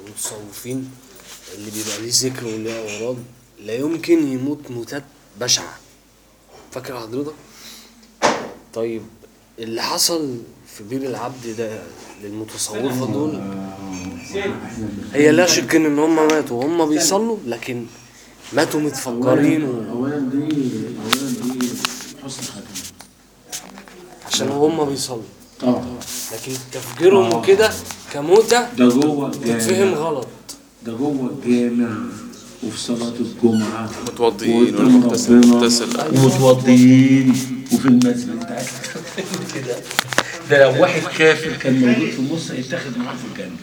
المتصوفين اللي بيبقى ليه ذكر وليه أوراد لا يمكن يموت موتات بشعة فاكر حضرتك؟ طيب اللي حصل في بير العبد ده للمتصوفة دول هي لا شك ان هم ماتوا وهم بيصلوا لكن ماتوا متفجرين و... اولا دي اولا دي حسن خاتمه عشان هم بيصلوا طبعا لكن تفجيرهم وكده كموتة ده جوه تتفهم الجامع غلط ده جوه الجامع وفي صلاة الجمعة متوضيين ولا وقدام مغتسل ربنا مغتسل ومتوضيين وفي المسجد انت عايز كده ده لو واحد كافر كان موجود في النص هيتاخد معاه في الجنة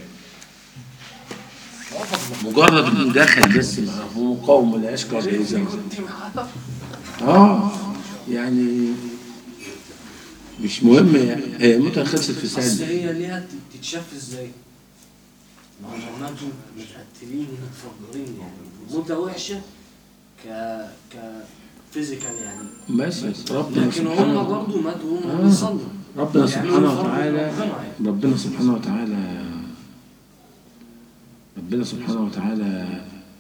مجرد انه دخل بس معاه هو قوم لا يشكر الإنسان اه يعني مش مهم يعني هي موتها خلصت في بس ثانية هي ليها تتشاف ازاي؟ ما هم ماتوا متقتلين ومتفجرين يعني موتة وحشة ك ك فيزيكال يعني ماشي ربنا لكن هم سبحانه برضه ماتوا وهم آه. بيصلوا ربنا يعني سبحانه فرض وتعالى ربنا يعني. ربنا سبحانه وتعالى ربنا سبحانه وتعالى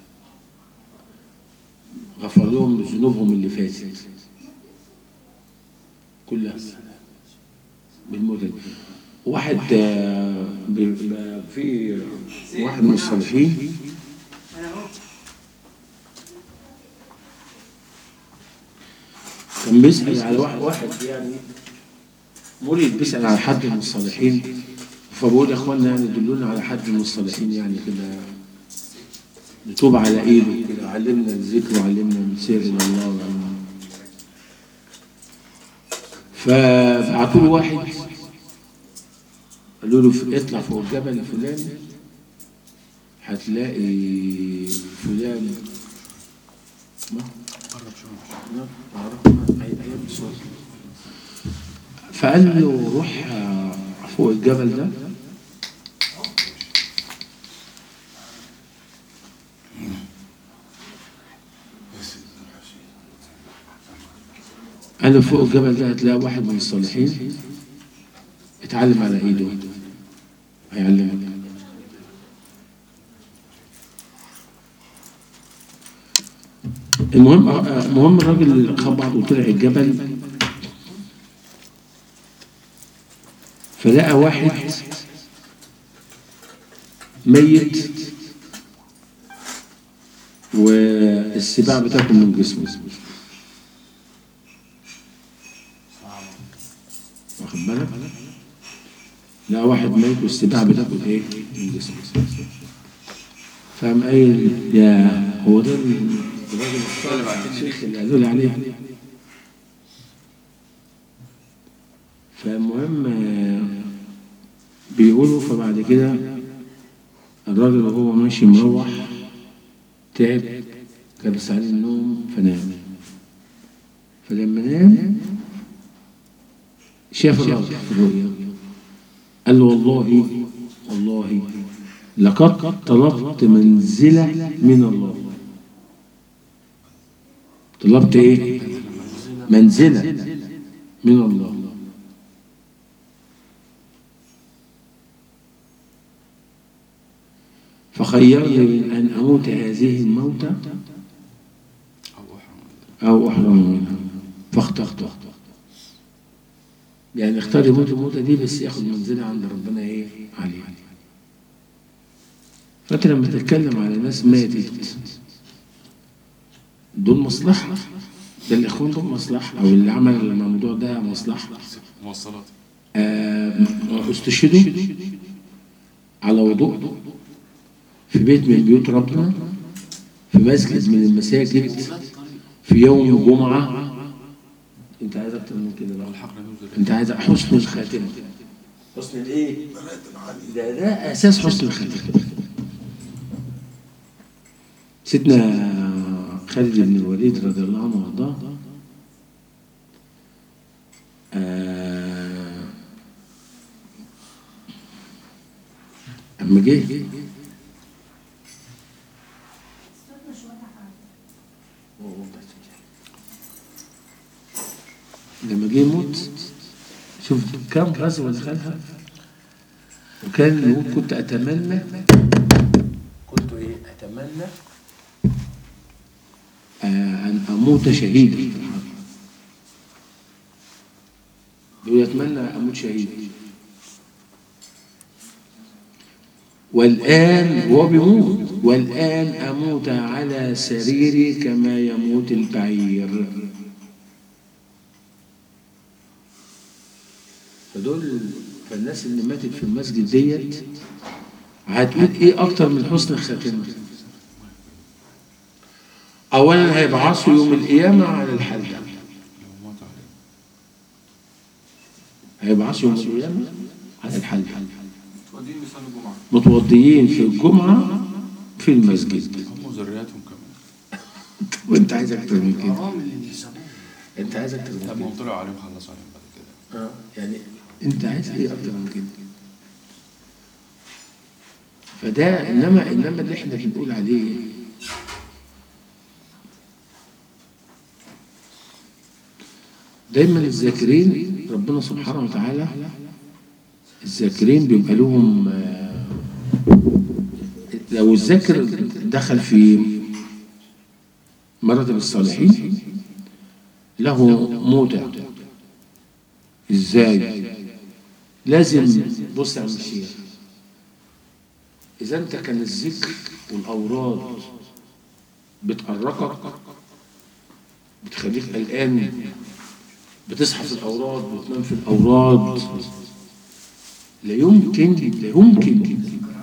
غفر لهم ذنوبهم اللي فاتت كلها بالموت واحد آه، بي- ب- في واحد من الصالحين كان بيسأل على واحد واحد يعني مريد بيسأل على حد من الصالحين فبقول يا اخوانا يعني دلونا على حد من الصالحين يعني كده نتوب على ايده كده علمنا الذكر وعلمنا السير الى الله وعلمنا فبعتوا له واحد قالوا له ف- اطلع فوق الجبل الفلاني هتلاقي فلان ما لا، أعرف. هي- هي بصوت. فقال له روح آه، فوق الجبل ده قال له فوق الجبل ده هتلاقي واحد من الصالحين اتعلم على ايده هيعلمك المهم آه، المهم الراجل خد بعضه وطلع الجبل فلقى واحد ميت والسباع بتاكل من جسمه واخد بالك لقى واحد ميت والسباع بتاكل ايه من جسمه فقام قايل يا هو ده الراجل الشيخ اللي قالوا لي عليه فالمهم آه، بيقولوا فبعد كده الراجل وهو ماشي مروح تعب كبس عليه النوم فنام فلما نام شاف الراجل في الرؤيا قال له والله والله لقد طلبت منزلة من الله طلبت ايه منزلة من الله فخيرني من أن أموت هذه الموتة أو أحرم منها فاخترت يعني اختار يموت الموتة دي بس ياخد منزلة عند ربنا إيه عليه فأنت لما تتكلم على ناس ماتت دول مصلحة ده الإخوان دول مصلحة أو اللي عمل الموضوع ده مصلحة موصلات آه، استشهدوا على وضوء في بيت من بيوت ربنا في مسجد من المساجد في يوم الجمعة انت عايز اكتر من كده بقى انت عايز حسن الخاتمة حسن الايه؟ ده ده اساس حسن الخاتمة سيدنا خالد بن الوليد رضي الله عنه وارضاه آه، اما جه لما جه يموت شوف كم غزوة دخلها وكان يقول كنت أتمنى أتمنى آه، أن أموت شهيدا في الحرب بيقول يتمنى أموت شهيدا والآن هو بيموت والآن أموت على سريري كما يموت البعير فدول فالناس اللي ماتت في المسجد ديت هتقول ايه اكتر من حسن الخاتمه اولا هيبعثوا يوم القيامه على الحال ده هيبعثوا يوم القيامه على الحال ده تودين مثال الجمعة متوضيين في الجمعه في المسجد هم وذرياتهم كمان وانت عايز اكتر من كده حرام اللي بيسموه انت عايز اكتر من طب ما كده هم طلعوا عليهم خلصوا عليهم بعد كده اه يعني انت عايز ايه اكتر من كده فده انما انما اللي احنا بنقول عليه دايما الذاكرين ربنا سبحانه وتعالى الذاكرين بيبقى لهم آه، لو الذاكر دخل في مراتب الصالحين له مودع ازاي لازم بص يا عم الشيخ اذا انت كان الذكر والاوراد بتقرقك بتخليك قلقان بتصحى في الاوراد وتنام في الاوراد لا يمكن لا يمكن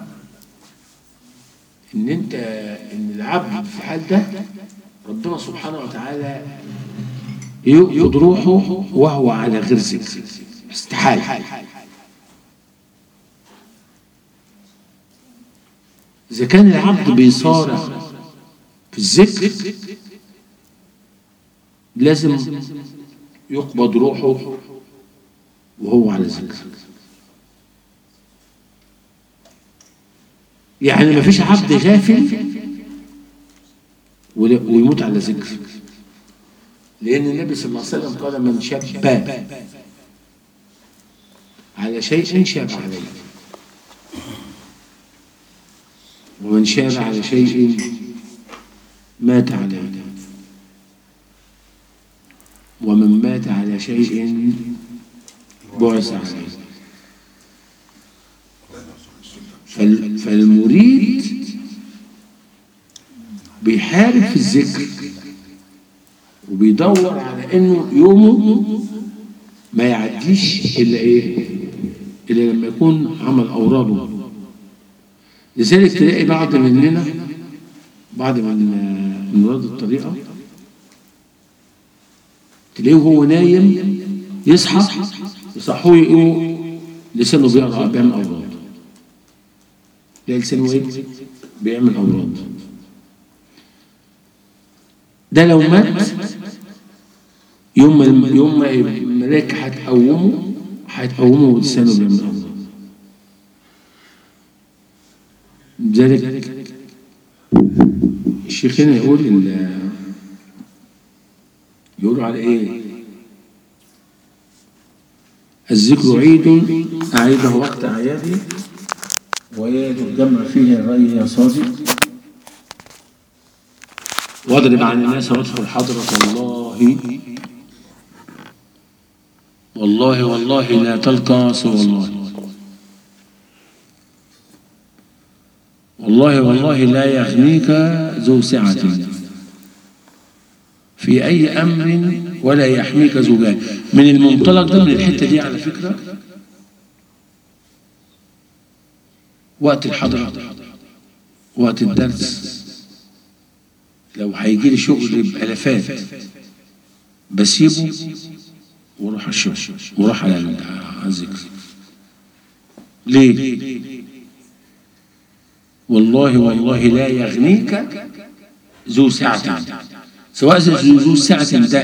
ان انت ان العبد في الحال ده ربنا سبحانه وتعالى يقبض روحه وهو على غير ذكر استحال إذا كان العبد بيصارع في الذكر لازم يقبض روحه وهو على ذكر يعني ما فيش عبد غافل ولا- ويموت على ذكر لأن النبي صلى الله عليه وسلم قال من شب على شيء شاب عليه ومن شاب على شيء مات عليه ومن مات على شيء بعث عليه فال- فالمريد بيحارب في الذكر وبيدور على انه يومه ما يعديش الا ايه الا لما يكون عمل اوراده لذلك تلاقي بعض مننا بعض من من ولاد الطريقه تلاقيه وهو نايم يصحى يصحوه يقوموا لسانه بيقرا بيعمل اوراد تلاقي لسانه ايه بيعمل اوراد ده لو مات يوم ما يوم ما الملائكة هتقومه هتقومه ولسانه بيعمل أمر لذلك الشيخ هنا يقول ال- يقولوا على ايه الذكر عيد أعيده وقت أعياده ويجمع فيه الرأي يا صادق واضرب عن الناس وادخل حضرة الله والله والله لا تلقى سوى الله والله والله لا يغنيك ذو سعة في أي أمر ولا يحميك ذو جاه من المنطلق ده من الحتة دي على فكرة وقت الحضرة وقت الدرس لو هيجي لي شغل بألفات بسيبه واروح الشغل واروح على ال- على الذكر ليه؟ والله والله لا يغنيك ذو سعة سواء ذو ذو سعة ده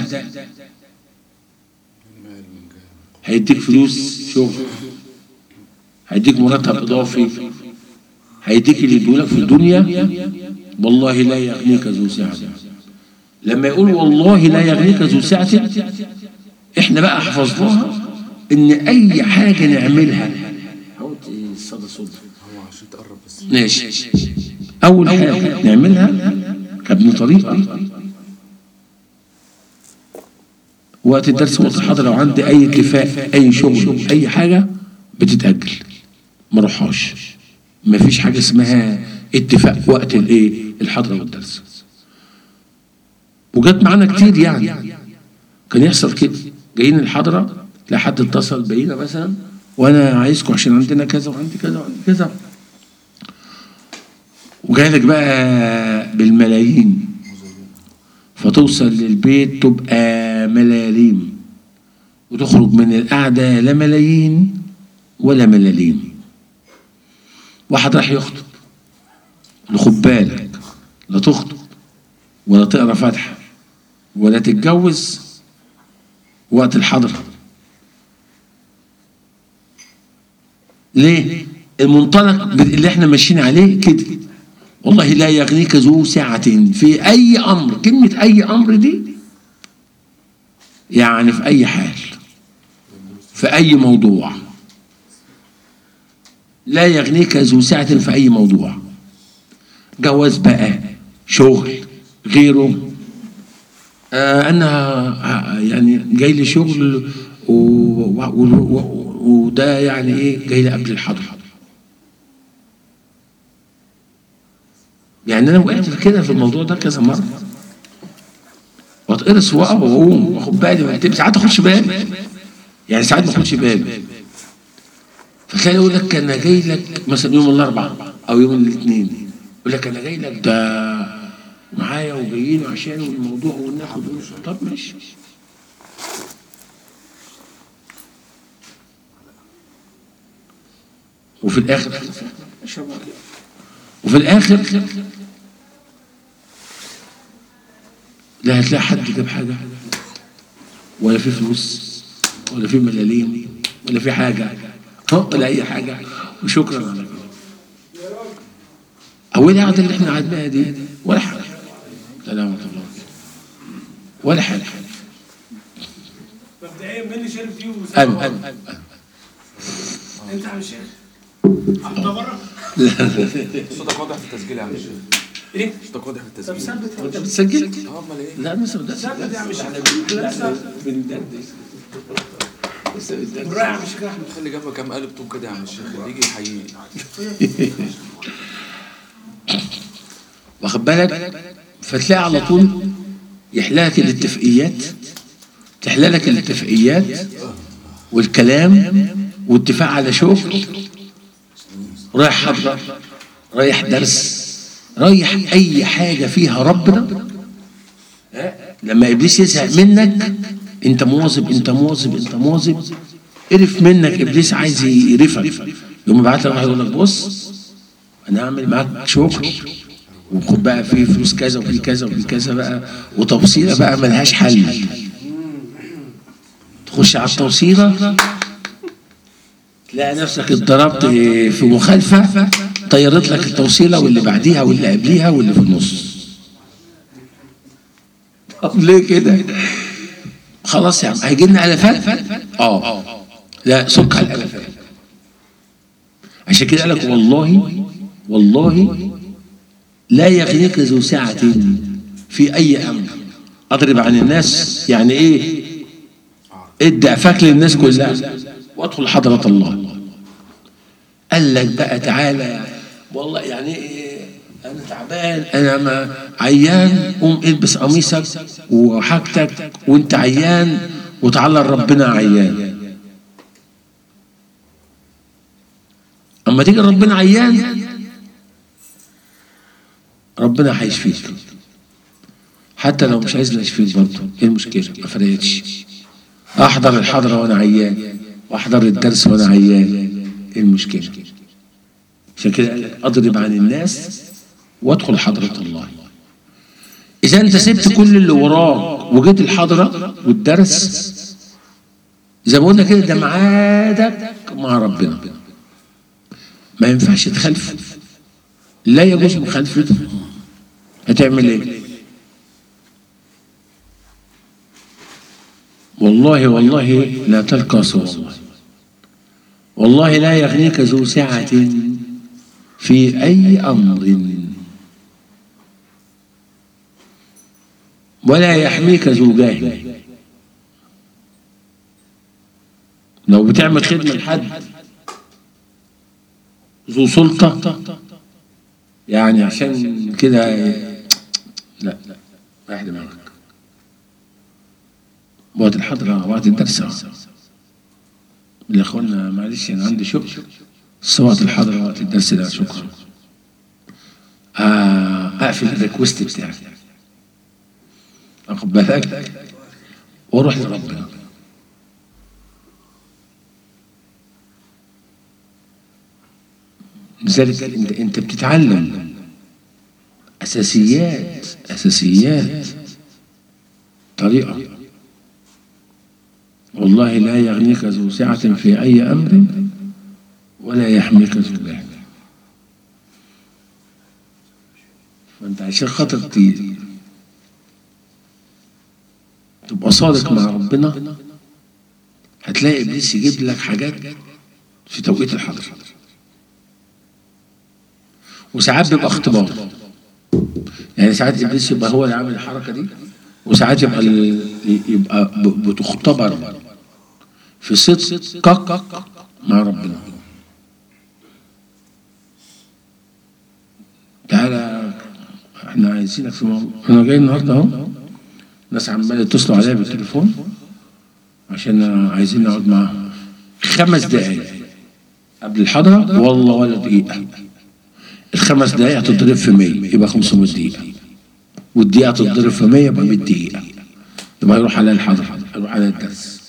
هيديك فلوس شغل هيديك مرتب إضافي هيديك اللي يدولك في الدنيا والله لا يغنيك ذو سعة لما يقول والله لا يغنيك ذو سعة احنا بقى حفظناها ان اي حاجة نعملها حاولت الصدى صدى هو عشان تقرب بس ماشي أول حاجة نعملها كابن طريقة وقت الدرس وقت الحضر لو عندي أي اتفاق أي شغل أي حاجة بتتأجل ما اروحهاش ما فيش حاجة اسمها اتفاق وقت الايه الحضرة والدرس وجت معانا كتير يعني كان يحصل كده جايين الحضرة لا حد اتصل بينا مثلا وانا عايزكم عشان عندنا كذا وعندي كذا وعندي كذا وجاي لك بقى بالملايين فتوصل للبيت تبقى ملاليم وتخرج من القعدة لا ملايين ولا ملاليم واحد راح يخطب خد بالك لا تخطب ولا تقرا فاتحه ولا تتجوز وقت الحضره ليه المنطلق اللي احنا ماشيين عليه كده والله لا يغنيك ذو سعة في أي أمر كلمة أي أمر دي يعني في أي حال في أي موضوع لا يغنيك ذو سعة في أي موضوع جواز بقى شغل غيره آه أنا آه، يعني جاي لي شغل و- و- و- و- وده يعني إيه جاي لي قبل الحضر يعني أنا وقعت في كده في الموضوع ده كذا مرة واتقرص واقف واقوم واخد بالي وأعتبر. ساعات اخدش بالي يعني ساعات ما اخدش بالي فتلاقي يقول لك انا جاي لك مثلا يوم الاربعاء او يوم الاثنين يقول لك انا جاي لك ده معايا وجايين عشان الموضوع وناخد طب ماشي وفي الاخر وفي الاخر لا هتلاقي حد جاب حاجه ولا في فلوس ولا في ملاليم ولا في حاجه ها ولا اي حاجه وشكرا على كده او ايه القعده اللي احنا قعدناها دي ولا حاجه لا لا ورحمه الله ولا حاجه مبدئيا مين اللي شارك فيه انا انا انت يا عم الشيخ انت بره صوتك واضح في التسجيل يا عم الشيخ ايه صوتك واضح في طب التسجيل ثبت انت بتسجل؟ اه امال ايه لا لسه بدأت ثبت يا عم الشيخ لسه بالراحه يا عم الشيخ احمد خلي جنبك كام قالب طوب كده يا عم الشيخ اللي يجي يحييه واخد بالك فتلاقي على طول يحلالك الاتفاقيات تحلالك الاتفاقيات والكلام واتفاق على شغل رايح حضرة رايح درس رايح اي حاجة فيها ربنا لما ابليس يزهق منك انت مواظب انت مواظب انت مواظب قرف منك ابليس عايز يقرفك يقوم يبعت لك واحد يقول لك بص انا هعمل معاك شغل وخد بقى في فلوس كذا وفي كذا وفي كذا بقى وتوصيله بقى ملهاش حل تخش على التوصيله تلاقي نفسك اتضربت في مخالفه طيرت لك التوصيله واللي بعديها واللي قبليها واللي في النص طب ليه كده؟ خلاص يا عم هيجي لنا الافات؟ اه لا سك على الالافات عشان كده قال لك والله والله لا يغنيك ذو سعة في أي أمر أضرب عن الناس يعني إيه ادي قفاك للناس كلها وادخل حضرة الله قال لك بقى تعالى والله يعني إيه أنا تعبان أنا ما عيان قوم البس قميصك وحاجتك وأنت عيان وتعالى ربنا عيان أما تيجي ربنا عيان ربنا هيشفيك حتى لو مش عايزني اشفيك برضه ايه المشكله ما فرقتش احضر الحضره وانا عيان واحضر الدرس وانا عيان ايه المشكله عشان كده قال لك اضرب عن الناس وادخل حضره الله اذا انت سبت كل اللي وراك وجيت الحضره والدرس زي ما قلنا كده ده ميعادك مع ربنا ما ينفعش تخالفه لا يجوز مخالفته هتعمل ايه والله والله لا تلقى سوى الله والله لا يغنيك ذو سعة في أي أمر ولا يحميك ذو جاه لو بتعمل خدمة لحد ذو سلطة يعني عشان كده لا لا رايح دماغك وقت الحضرة وقت الدرس يا اخوانا معلش انا عندي شغل بس وقت الحضرة وقت الدرس ده شكرا آه اقفل الريكوست بتاعي اخد بالك واروح لربنا لذلك انت انت بتتعلم اساسيات اساسيات طريقه والله لا يغنيك ذو سعة في أي أمر ولا يحميك ذو جهل فأنت عشان خاطر ت- تبقى صادق مع ربنا هتلاقي إبليس يجيب لك حاجات في توقيت الحضر وساعات بيبقى اختبار يعني ساعات إبليس يبقى هو اللي عامل الحركة دي وساعات يبقى ال- يبقى ب- بتختبر في صدقك مع ربنا تعالى احنا عايزينك في موضوع انا جاي النهارده اهو ناس عمال يتصلوا عليا بالتليفون عشان عايزين نقعد معاهم خمس دقايق قبل الحضرة والله ولا دقيقة الخمس دقايق هتضرب في 100 يبقى 500 دقيقة والدقيقة تتضرب في 100 يبقى 100 دقيقة يبقى يروح على الحضرة يروح على الدرس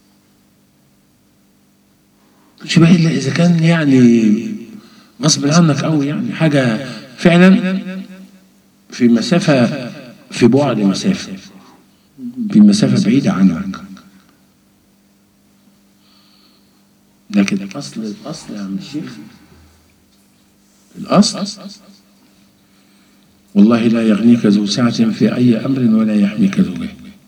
مش بقى إلا إذا كان يعني غصب عنك أوي يعني حاجة فعلا في مسافة في بعد مسافة في مسافة بعيدة عنك لكن الأصل الأصل يا عم الشيخ الأصل والله لا يغنيك ذو سعة في أي أمر ولا يحميك ذو جهل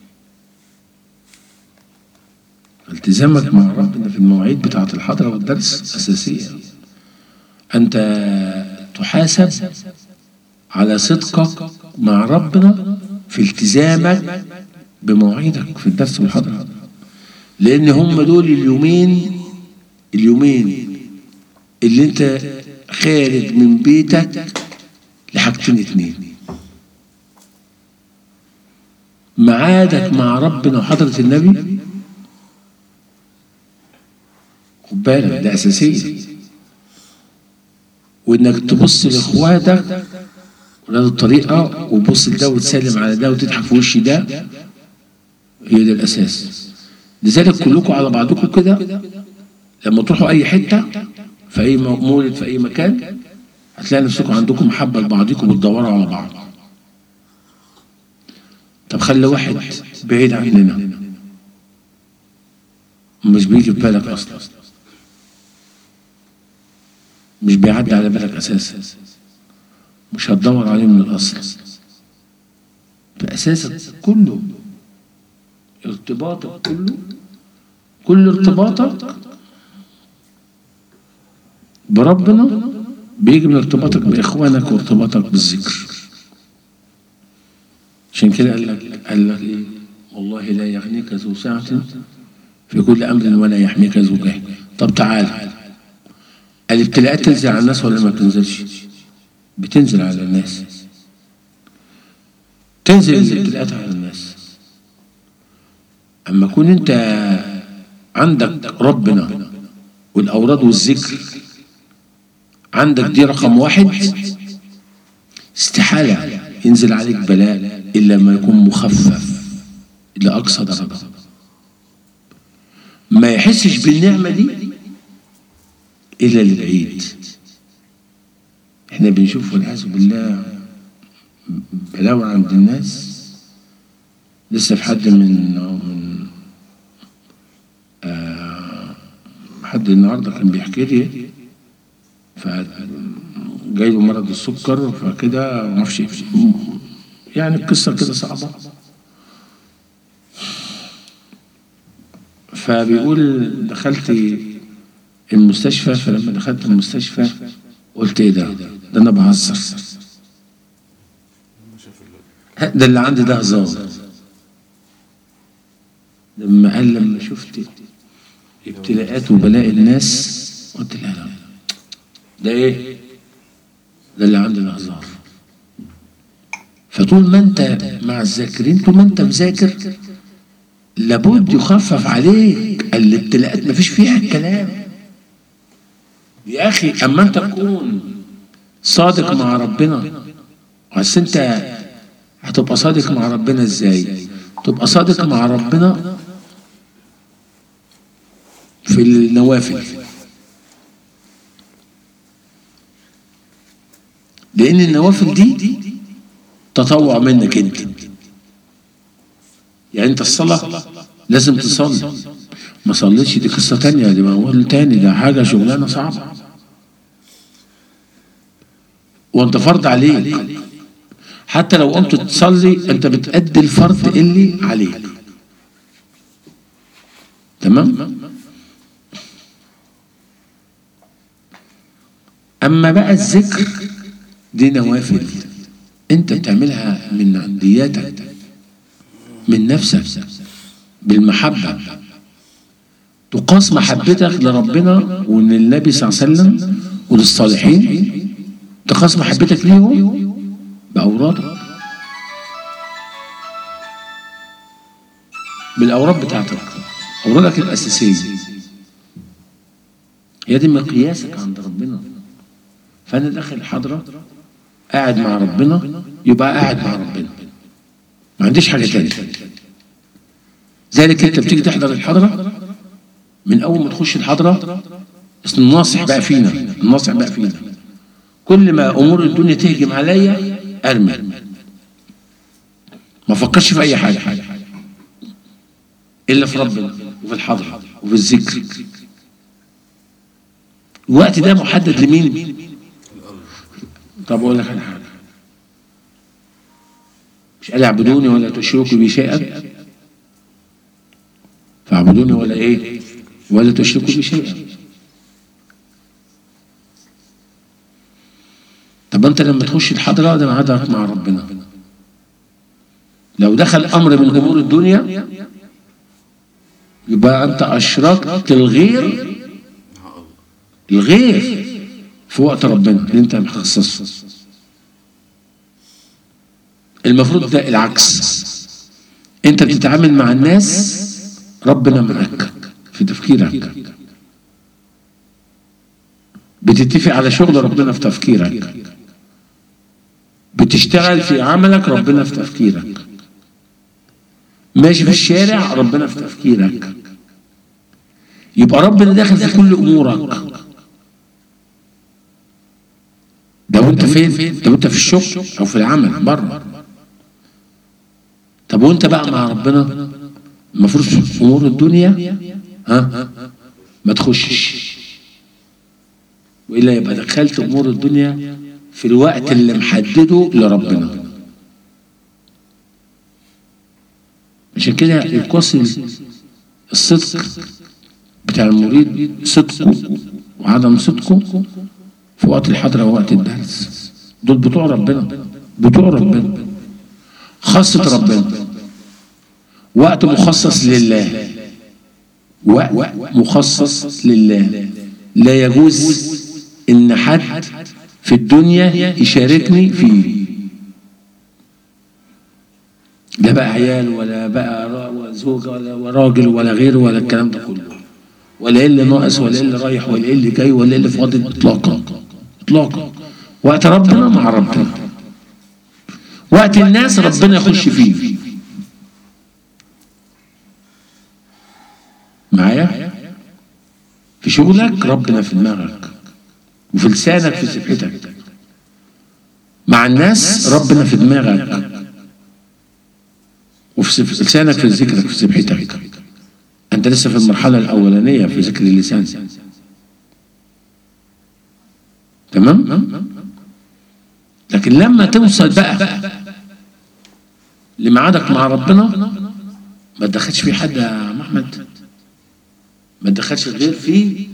التزامك مع ربنا في المواعيد بتاعة الحضرة والدرس أساسية أنت تحاسب على صدقك مع ربنا في التزامك بمواعيدك في الدرس والحضرة لأن هم دول اليومين اليومين اللي أنت خارج من بيتك لحاجتين اتنين معادك مع ربنا وحضرة النبي خد بالك ده أساسية وإنك تبص لإخواتك ولاد الطريقة وتبص لده وتسلم على ده وتضحك في وش ده هي ده الأساس لذلك كلكم على بعضكم كده لما تروحوا أي حتة في أي مولد في أي مكان هتلاقي نفسكم عندكم محبة لبعضكم بتدوروا على بعض طب خلي واحد بعيد عننا مش بيجي في بالك أصلا مش بيعدي على بالك أساسا مش هتدور عليه من الأصل فأساسا كله ارتباطك كله كل ارتباطك بربنا بيجي من ارتباطك بإخوانك وارتباطك بالذكر عشان كده قال لك قال لك إيه والله لا يغنيك ذو سعة في كل أمر ولا يحميك ذو جهل طب تعال الابتلاءات تنزل على الناس ولا ما بتنزلش؟ بتنزل على الناس تنزل الابتلاءات على الناس أما كون أنت عندك ربنا والأوراد والذكر عندك دي رقم واحد استحالة ينزل عليك بلاء إلا ما يكون مخفف لأقصى درجة ما يحسش بالنعمة دي إلا للعيد احنا بنشوف والعياذ بالله بلاوي عند الناس لسه في حد من من آه حد النهارده كان بيحكي لي فجاي له مرض السكر فكده ما اعرفش يعني القصه كده صعبه فبيقول دخلت المستشفى فلما دخلت المستشفى قلت ايه ده؟ ده انا بهزر ده اللي عندي ده هزار لما قال لما شفت ابتلاءات وبلاء الناس قلت لا لا ده ايه ده اللي عند الهزار فطول ما انت مع الذاكرين طول ما انت مذاكر لابد يخفف عليك الابتلاءات مفيش فيها الكلام يا اخي اما انت تكون صادق مع ربنا بس انت هتبقى صادق مع ربنا ازاي تبقى صادق مع ربنا في النوافل لان النوافل دي تطوع منك انت يعني انت الصلاة لازم تصلي ما صليتش دي قصة تانية دي موال تاني ده حاجة شغلانة صعبة وانت فرض عليك حتى لو قمت تصلي انت بتأدي الفرض اللي عليك تمام اما بقى الذكر دي نوافل انت بتعملها من عندياتك من نفسك بالمحبة تقاس محبتك لربنا وللنبي صلى الله عليه وسلم وللصالحين تقاس محبتك ليهم بأورادك بالأوراد بتاعتك أورادك الأساسية هي دي مقياسك عند ربنا فأنا داخل الحضرة قاعد مع ربنا يبقى قاعد مع ربنا ما عنديش حاجة تانية ذلك انت بتيجي تحضر الحضرة من أول ما تخش الحضرة اسم الناصح بقى فينا الناصح بقى فينا كل ما أمور الدنيا تهجم عليا أرمي ما فكرش في أي حاجة إلا في ربنا وفي الحضرة وفي الذكر الوقت ده محدد لمين؟ طب أقول لك على حاجة مش قال اعبدوني ولا تشركوا بي شيئا فاعبدوني ولا ايه ولا تشركوا بي شيئا طب انت لما تخش الحضره ده معادك مع ربنا لو دخل امر من امور الدنيا يبقى انت اشركت الغير الغير في وقت ربنا اللي انت مخصصه المفروض ده العكس انت بتتعامل مع الناس ربنا معك في تفكيرك بتتفق على شغل ربنا في تفكيرك بتشتغل في عملك ربنا في تفكيرك ماشي في الشارع ربنا في تفكيرك يبقى ربنا داخل في كل امورك ده وانت فين ده وانت في الشغل او في العمل بره طب وانت بقى مع ربنا المفروض في امور الدنيا ها ما تخشش والا يبقى دخلت امور الدنيا في الوقت اللي محدده لربنا عشان كده القص الصدق بتاع المريد صدقه وعدم صدقه في وقت الحضرة ووقت الدرس دول بتوع ربنا بتوع ربنا خاصة ربنا وقت مخصص لله وقت مخصص لله لا يجوز ان حد في الدنيا يشاركني فيه لا بقى عيال ولا بقى زوجة ولا راجل ولا غيره ولا الكلام ده كله ولا ايه اللي ناقص ولا ايه اللي رايح ولا ايه اللي جاي ولا ايه اللي فاضل اطلاقا اطلاقا وقت ربنا مع ربنا وقت الناس ربنا يخش فيه معايا في شغلك ربنا في دماغك وفي لسانك في سبحتك مع الناس ربنا في دماغك وفي لسانك في ذكرك في سبحتك انت لسه في المرحله الاولانيه في ذكر اللسان تمام لكن لما توصل بقى لميعادك مع ربنا ما تدخلش في حد يا عم احمد ما تدخلش الغير فيه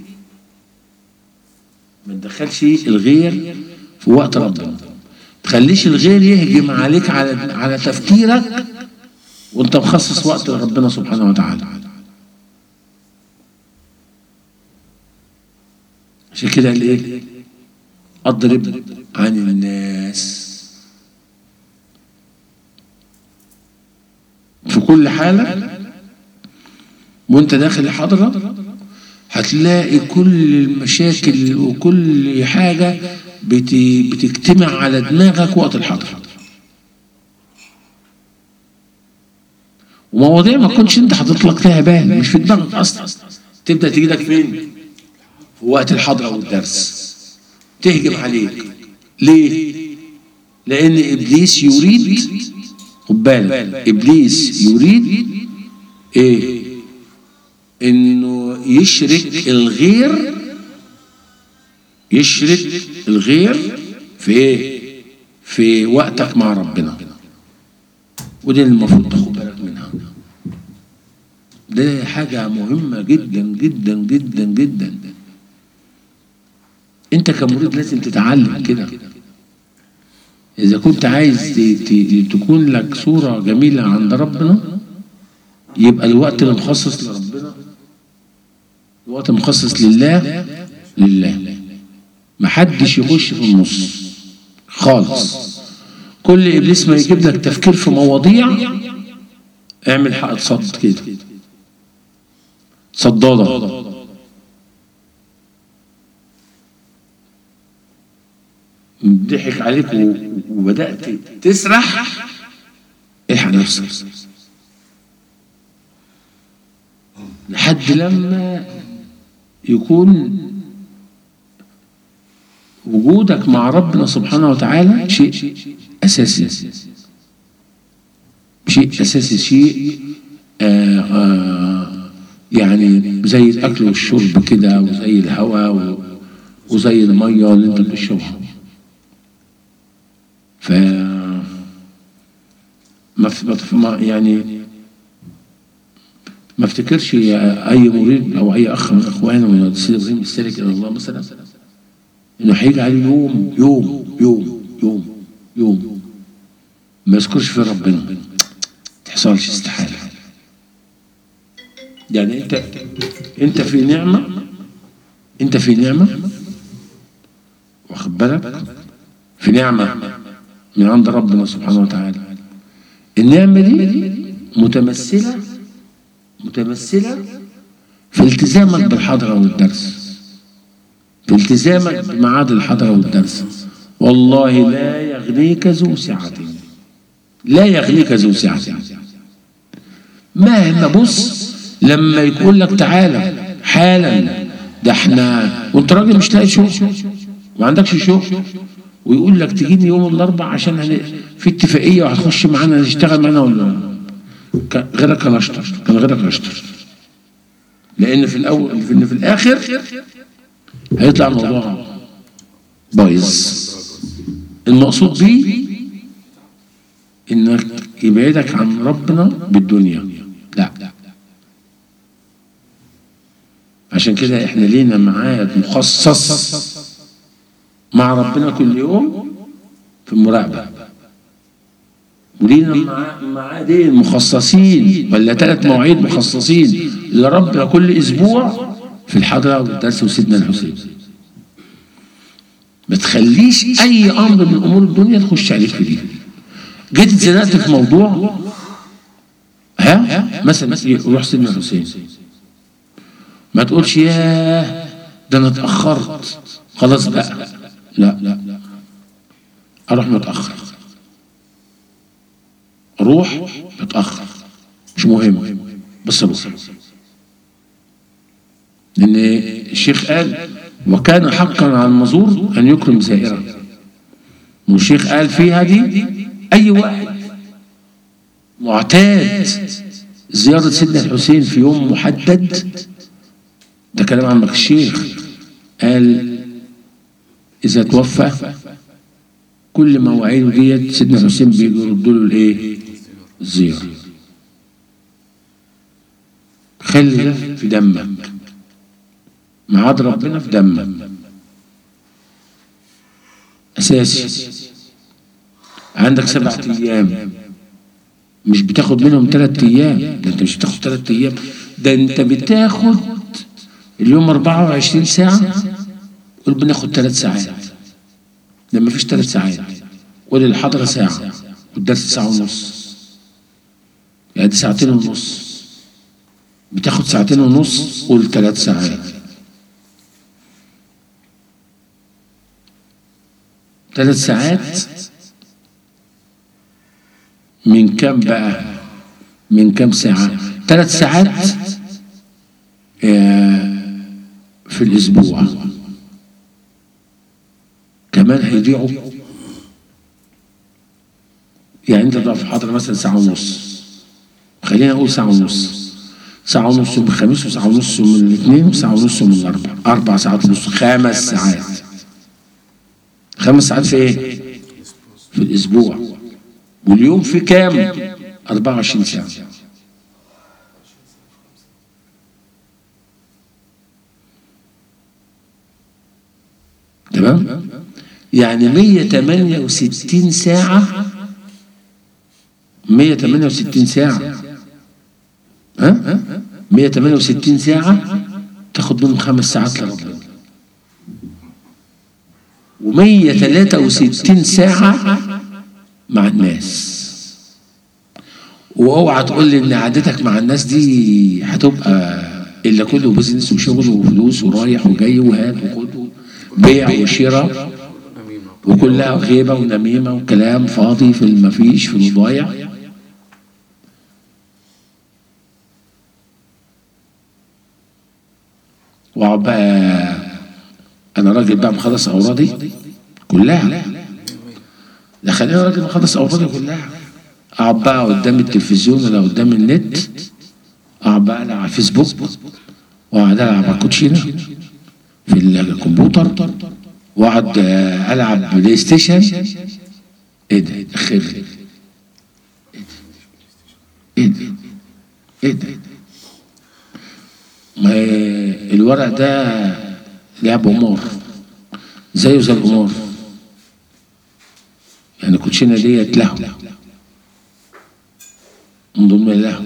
ما تدخلش الغير في وقت ربنا تخليش الغير يهجم عليك على على تفكيرك وانت مخصص وقت لربنا سبحانه وتعالى عشان كده قال ايه اضرب عن الناس في كل حالة وانت داخل الحضرة هتلاقي كل المشاكل وكل حاجة بت... بتجتمع على دماغك وقت الحضرة ومواضيع ما كنتش انت حاطط لك فيها بال مش في دماغك اصلا تبدا تجي لك فين؟ في وقت الحضره والدرس تهجم عليك ليه؟ لان ابليس يريد خد بالك ابليس يريد ايه؟ انه يشرك الغير يشرك الغير في ايه؟ في وقتك مع ربنا ودي اللي المفروض تاخد بالك منها ده حاجة مهمة جدا جدا جدا جدا انت كمريد لازم تتعلم كده اذا كنت عايز ت- ت- تكون لك صورة جميلة عند ربنا يبقى الوقت المخصص لربنا الوقت المخصص لله لله محدش يخش في النص خالص كل ابليس ما يجيب لك تفكير في مواضيع اعمل حق صد كده صدادة ضحك عليك و- وبدأت تسرح الحق نفسك لحد لما يكون وجودك مع ربنا سبحانه وتعالى شيء أساسي شيء أساسي شيء آه آه يعني زي الأكل والشرب كده وزي الهواء و- وزي المية اللي أنت بتشربها ف ما في- ما في- ما يعني ما افتكرش اي مريد او اي اخ من اخوانه من السيد ابراهيم السالك الى الله مثلا انه هيجي عليه يوم يوم يوم يوم يوم ما يذكرش في ربنا ما تحصلش استحاله يعني انت انت في نعمه انت في نعمه واخد بالك في نعمه من عند ربنا سبحانه وتعالى النعمه دي متمثله متمثله في التزامك بالحضره والدرس في التزامك بميعاد الحضره والدرس والله لا يغنيك ذو سعه لا يغنيك ذو سعه مهما بص لما يقول لك تعالى حالا ده احنا وانت راجل مش لاقي شغل ما عندكش شغل ويقول لك تجيني يوم الاربعاء عشان هن... في اتفاقيه وهتخش معانا تشتغل معانا ولا كان غيرك كان اشطر كان غيرك اشطر لان في الاول في, في الاخر هيطلع الموضوع بايظ المقصود بيه انك يبعدك عن ربنا بالدنيا لا عشان كده احنا لينا ميعاد مخصص مع ربنا كل يوم في المراقبة ولينا مع- ميعادين مخصصين ولا ثلاث مواعيد مخصصين لربنا كل اسبوع في الحضرة والدرس وسيدنا الحسين ما تخليش اي امر من امور الدنيا تخش عليك في دي جيت اتزنقت في موضوع ها مثلا روح سيدنا الحسين ما تقولش ياه ده انا اتاخرت خلاص بقى لا لا اروح متاخر اروح متاخر مش مهم بس اروح لان الشيخ قال وكان حقا على المزور ان يكرم زائرا والشيخ قال فيها دي اي واحد معتاد زيارة سيدنا الحسين في يوم محدد ده كلام عمك الشيخ قال إذا توفى كل مواعيده ديت سيدنا الحسين بيجي يرد له الإيه؟ الزيارة خلي ده في دمك ميعاد ربنا في دمك أساسي عندك سبعة أيام مش بتاخد منهم ثلاث ايام ده انت مش بتاخد ثلاث ايام ده انت بتاخد اليوم 24 ساعة قول بناخد ثلاث ساعات ده مفيش ثلاث ساعات قول الحضرة ساعة والدرس ساعة ونص يعني دي ساعتين ونص بتاخد ساعتين ونص قول ثلاث ساعات ثلاث ساعات من كم بقى من كم ساعة ثلاث ساعات آه، في الأسبوع كمان هيضيعوا يعني انت تقف في حضرة مثلا ساعة ونص خلينا نقول ساعة ونص ساعة ونص من الخميس وساعة ونص من الاثنين وساعة ونص من الأربع أربع ساعات ونص خمس ساعات خمس ساعات في إيه؟ في الأسبوع واليوم في كام؟ 24 ساعة تمام؟ يعني 168 ساعة 168 ساعة ها؟ 168 ساعة تاخد منهم خمس ساعات لربنا و163 ساعة مع الناس واوعى تقول لي ان قعدتك مع الناس دي هتبقى الا كله بيزنس وشغل وفلوس ورايح وجاي وهات وخد بيع وشراء وكلها غيبه ونميمه وكلام فاضي في المفيش في الضايع واقعد بقى انا راجل بقى مخلص اورادي كلها لا خلينا راجل مخلص اورادي كلها اقعد بقى قدام التلفزيون ولا قدام النت اقعد بقى العب على الفيسبوك واقعد العب على الكوتشينه في الكمبيوتر واقعد آه، العب بلاي ستيشن ايه ده خير ايه ده ايه ده ما الورق ده لعب قمار زيه زي القمار يعني الكوتشينه ديت لهو من ضمن اللهو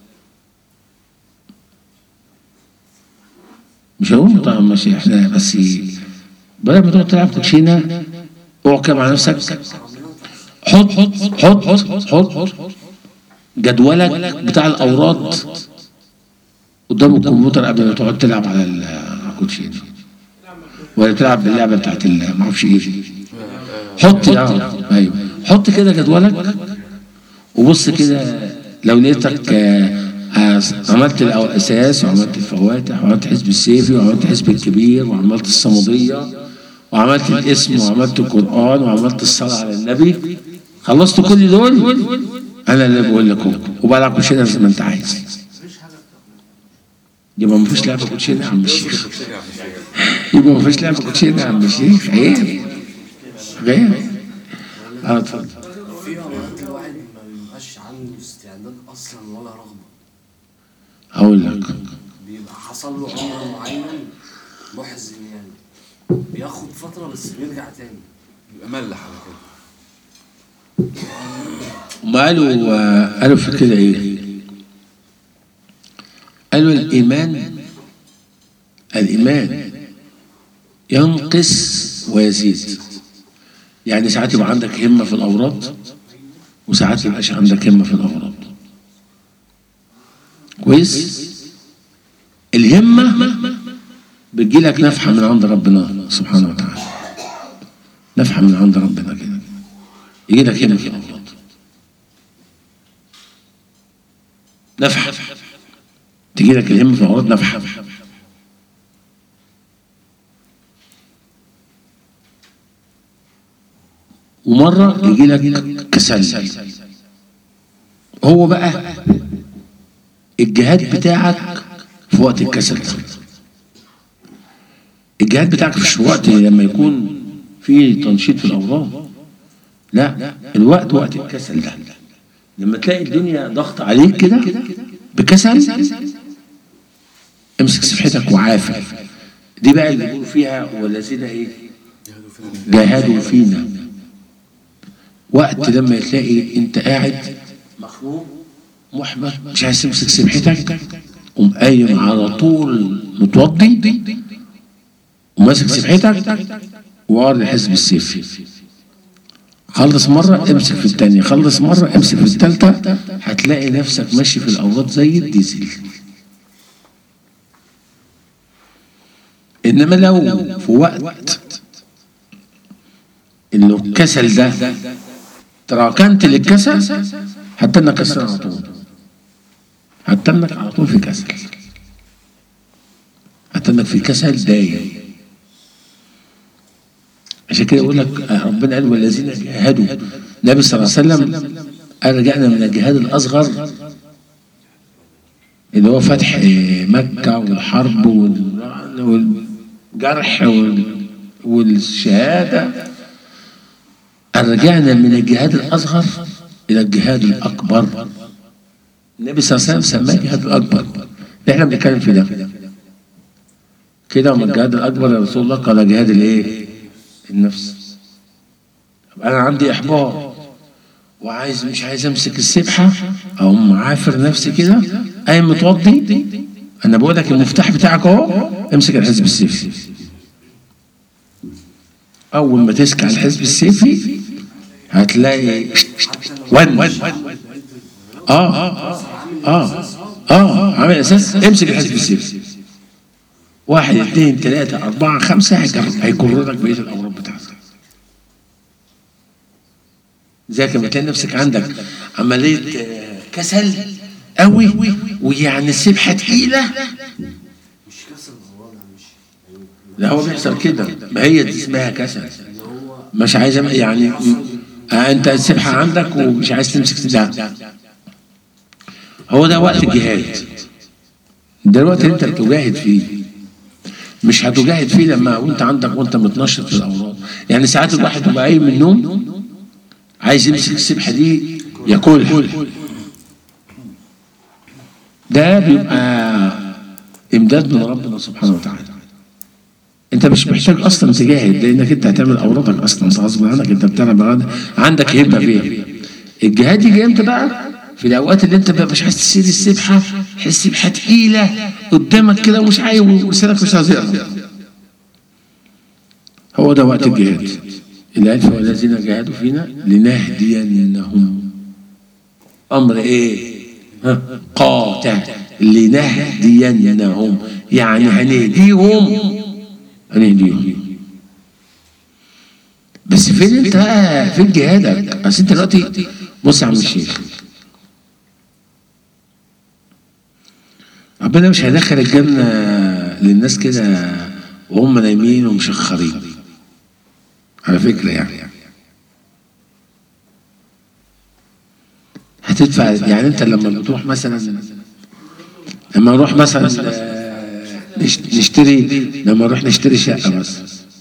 مش هقول طبعا ماشي احنا بس بدل ما تقعد تلعب كوتشينه اقعد كده مع نفسك حط حط حط حط جدولك بتاع الاوراد قدام الكمبيوتر قبل ما تقعد تلعب على ال- على الكوتشينه ولا تلعب باللعبه بتاعت ال- ما اعرفش ايه حط اه ايوه حط كده جدولك وبص كده لو لقيتك آه، آه، عملت الاساس وعملت الفواتح وعملت حزب السيفي وعملت حزب الكبير وعملت الصموديه وعملت الاسم وعملت القران وعملت الصلاه على النبي خلصت كل دول انا اللي بقول لكم وبلعب كوتشينه زي ما انت عايز يبقى مفيش لعبه كوتشينه يا عم الشيخ يبقى مفيش لعبه كوتشينه يا عم الشيخ عيب عيب اه اتفضل في اوقات الواحد ما بيبقاش عنده استعداد اصلا ولا رغبه هقول لك بيبقى حصل له امر معين محزن يعني بياخد فتره بس بيرجع تاني يبقى ملح على كده هم قالوا آه، قالوا في كده ايه قالوا الايمان الايمان ينقص ويزيد يعني ساعات يبقى عندك همه في الاوراد وساعات يبقاش عندك همه في الاوراد كويس الهمه بتجيلك نفحه من عند ربنا سبحانه وتعالى نفحه من عند ربنا كده يجي لك همه في الاوراد نفحه تجي لك الهمه في الاوراد نفحه ومرة يجي لك كسل هو بقى الجهاد بتاعك في وقت الكسل ده. الجهاد بتاعك مش في وقت لما يكون في تنشيط في الأوراق لا الوقت وقت الكسل ده لما تلاقي الدنيا ضغط عليك كده بكسل امسك صفحتك وعافر دي بقى اللي بيقولوا فيها والذين ايه جاهدوا فينا وقت لما تلاقي انت قاعد مخنوق مخنوق محبط مش عايز تمسك سبحتك قوم قايم على طول متوضي وماسك سبحتك وقعد الحزب السيف خلص مرة امسك في التانية خلص مرة امسك في التالتة هتلاقي نفسك ماشي في الأوقات زي الديزل إنما لو في وقت إنه الكسل ده تراكنت للكسل هتنك كسل على طول هتنك على طول في كسل هتنك في كسل دايم عشان كده يقول لك ربنا قال والذين جاهدوا النبي صلى الله عليه وسلم قال رجعنا من الجهاد الاصغر اللي هو فتح مكه والحرب وال- والجرح وال- والشهاده قال رجعنا من الجهاد الاصغر الى الجهاد الاكبر النبي صلى الله عليه وسلم سماه الجهاد الاكبر اللي احنا بنتكلم في ده كده وما الجهاد الاكبر يا رسول الله قال جهاد الايه؟ النفس طب انا عندي احباط وعايز مش عايز امسك السبحه او معافر نفسي كده قايم متوضي انا بقول لك المفتاح بتاعك اهو امسك الحزب السيفي اول ما تسكع الحزب السيفي هتلاقي ون اه اه اه عامل اساس امسك الحزب السيفي واحد اثنين ثلاثة أربعة خمسة هيجر- هيجررك بقية الأمراض بتاعتك زي كما تلاقي نفسك عندك عملية آه، كسل قوي ويعني السبحة تقيلة مش كسر الوضع مش لا هو بيحصل كده ما هي دي اسمها كسل مش عايز أم- يعني م- آه انت السبحة عندك ومش عايز تمسك ده هو ده وقت الجهاد ده الوقت اللي انت بتجاهد فيه مش هتجاهد فيه لما وانت عندك وانت متنشط في الاوراد يعني ساعات الواحد يبقى قايم من النوم عايز يمسك السبحه دي ياكلها ده بيبقى امداد من ربنا سبحانه وتعالى انت مش محتاج اصلا تجاهد لانك انت هتعمل اورادك اصلا انت غصب عنك انت بتعمل أوراد عندك همه فيها الجهاد يجي امتى بقى في الاوقات اللي انت بقى مش عايز تسير السبحه تحس سبحه تقيله قدامك كده ومش عايز ولسانك مش عايز يقرا هو ده وقت الجهاد الألف والذين جاهدوا فينا لنهدينهم أمر إيه؟ ها؟ قاطع لنهدينهم يعني هنهديهم هنهديهم بس فين انت بقى فين جهادك؟ اصل انت دلوقتي بص يا عم الشيخ ربنا مش هيدخل الجنة للناس كده وهم نايمين ومشخرين على فكرة يعني هتدفع يعني انت لما بتروح مثلا لما نروح مثلا آه، نش- نشتري لما نروح نشتري شقة بس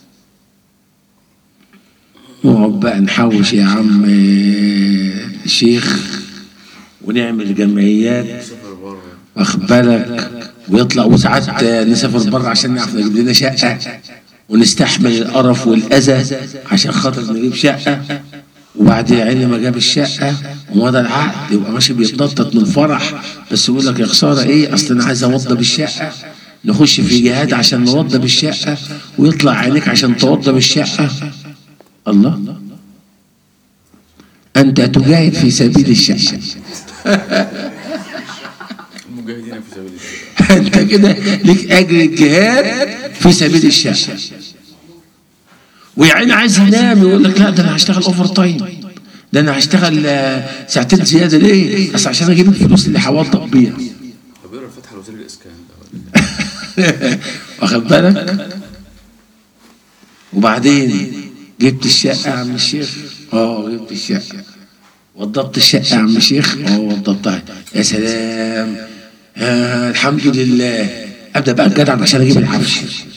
نقعد بقى نحوش يا عم آه، الشيخ ونعمل جمعيات واخد بالك ويطلع وساعات نسافر بره عشان نعرف نجيب لنا شقه ونستحمل القرف والاذى عشان خاطر نجيب شقه وبعد عين ما جاب الشقه ومضى العقد يبقى ماشي بيتنطط من الفرح بس يقول لك يا خساره ايه اصل انا عايز اوضب الشقه نخش في جهاد عشان نوضب الشقه ويطلع عينيك عشان توضب الشقه الله انت تجاهد في سبيل الشقه المجاهدين في سبيل الله انت كده ليك اجر الجهاد في سبيل الشقه ويا عيني عايز ينام يقول لك لا ده انا هشتغل اوفر تايم ده انا هشتغل آه، ساعتين زياده ليه؟ اصل عشان اجيب الفلوس اللي هوضب بيها طب اقرا الفاتحه لوزير الاسكان ده ولا واخد بالك؟ وبعدين جبت الشقه يا عم الشيخ؟ اه جبت الشقه وضبط الشقه يا عم الشيخ؟ اه وضبطها يا سلام آه الحمد لله ابدا بقى الجدع عشان اجيب العفش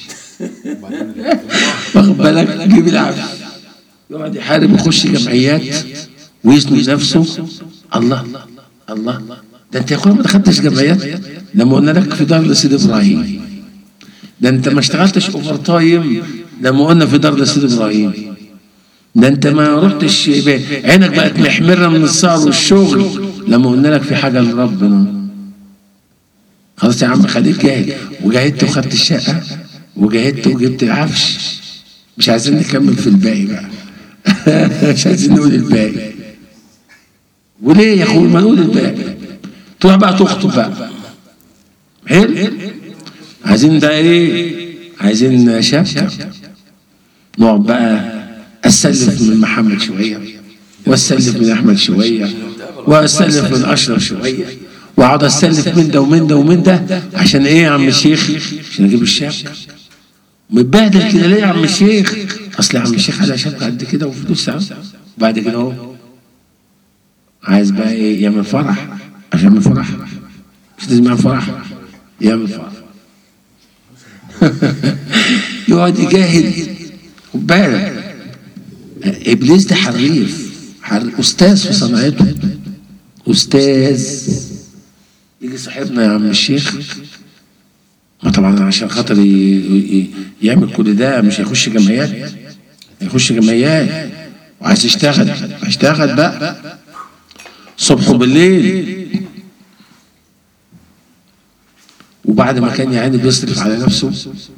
واخد بالك جيب العفش يقعد يحارب ويخش جمعيات ويسند نفسه الله الله ده انت يا اخويا ما دخلتش جمعيات لما قلنا لك في دار لسيد ابراهيم ده انت ما اشتغلتش اوفر تايم لما قلنا في دار لسيد ابراهيم ده انت ما رحتش عينك بقت محمره من السهر والشغل لما قلنا لك في حاجه لربنا خلاص يا عم خليك جاهد وجاهدت وخدت الشقه وجاهدت وجبت العفش مش عايزين نكمل في الباقي بقى مش عايزين نقول الباقي وليه يا اخوي ما نقول الباقي تروح بقى تخطب بقى حلو عايزين ده ايه عايزين شبكه نقعد بقى استلف من محمد شويه واستلف من احمد شويه واستلف من اشرف شويه واقعد استلف من ده ومن ده ومن ده عشان ايه يا عم الشيخ عشان اجيب الشبكه متبهدل كده ليه يا عم الشيخ اصل يا عم الشيخ على شبكه قد كده وفلوس يا عم بعد كده اهو عايز بقى ايه يعمل فرح عشان يعمل فرح مش لازم يعمل فرح يعمل فرح يقعد يجاهد خد بالك ابليس ده حريف حر- استاذ في صنعته استاذ يجي صاحبنا يا عم الشيخ ما طبعا عشان خاطر ي- ي- يعمل كل ده مش هيخش جمعيات هيخش جمعيات وعايز يشتغل هيشتغل بقى صبح وبالليل وبعد ما كان يعني بيصرف على نفسه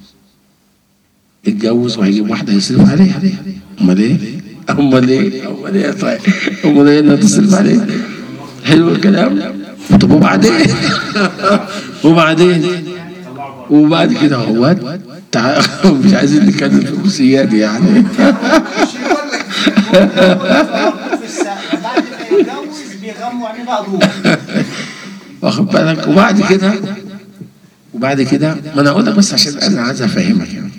اتجوز وهيجيب واحده يصرف عليها امال ايه؟ امال ايه؟ امال ايه يا طيب؟ امال ايه اللي هتصرف عليه؟ حلو الكلام؟ طب وبعدين؟ وبعدين؟ وبعد كده هو تع... مش عايزين نتكلم في الروسيات يعني في السقف بعد ما يتجوز بيغموا عينيه بقى ضوء واخد بالك وبعد كده وبعد كده ما انا اقول لك بس عشان انا عايز افهمك يعني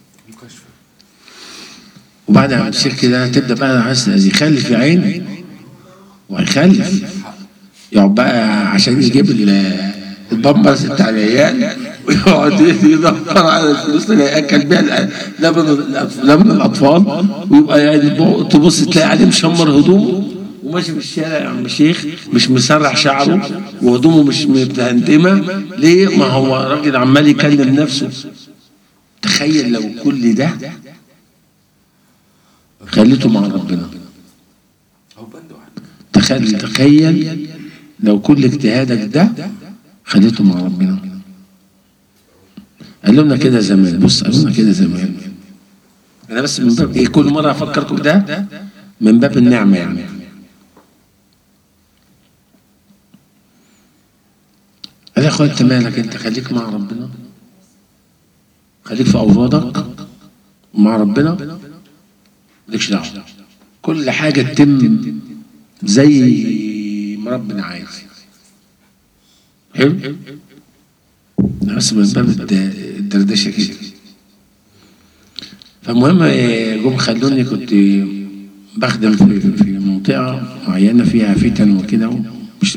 وبعد ما تصير كده تبدا بقى عايز يخلف يا عيني وهيخلف يقعد بقى عشان يجيب ال- البامبرز بتاع العيال ويقعد يدور على الفلوس اللي هياكل بيها الع- لبن لبن الاطفال ويبقى يعني تبص تلاقي عليه مشمر هدومه وماشي في الشارع يا عم الشيخ مش مسرح شعره وهدومه مش متهندمه ليه؟ ما هو راجل عمال يكلم نفسه تخيل لو كل ده خليته مع ربنا هو بند واحد تخيل تخيل لو كل اجتهادك ده خليته مع ربنا قالوا لنا كده زمان بص قالوا لنا كده زمان انا بس من باب ايه كل مره افكركم ده من باب النعمه يعني قال يا اخويا انت مالك انت خليك مع ربنا خليك في اورادك مع ربنا مالكش دعوه كل حاجه تتم زي ما ربنا عايز حلو ده بس من باب الد- الدردشه كده فالمهم آه، جم خلوني كنت بخدم في, في منطقه معينه فيها فتن وكده مش-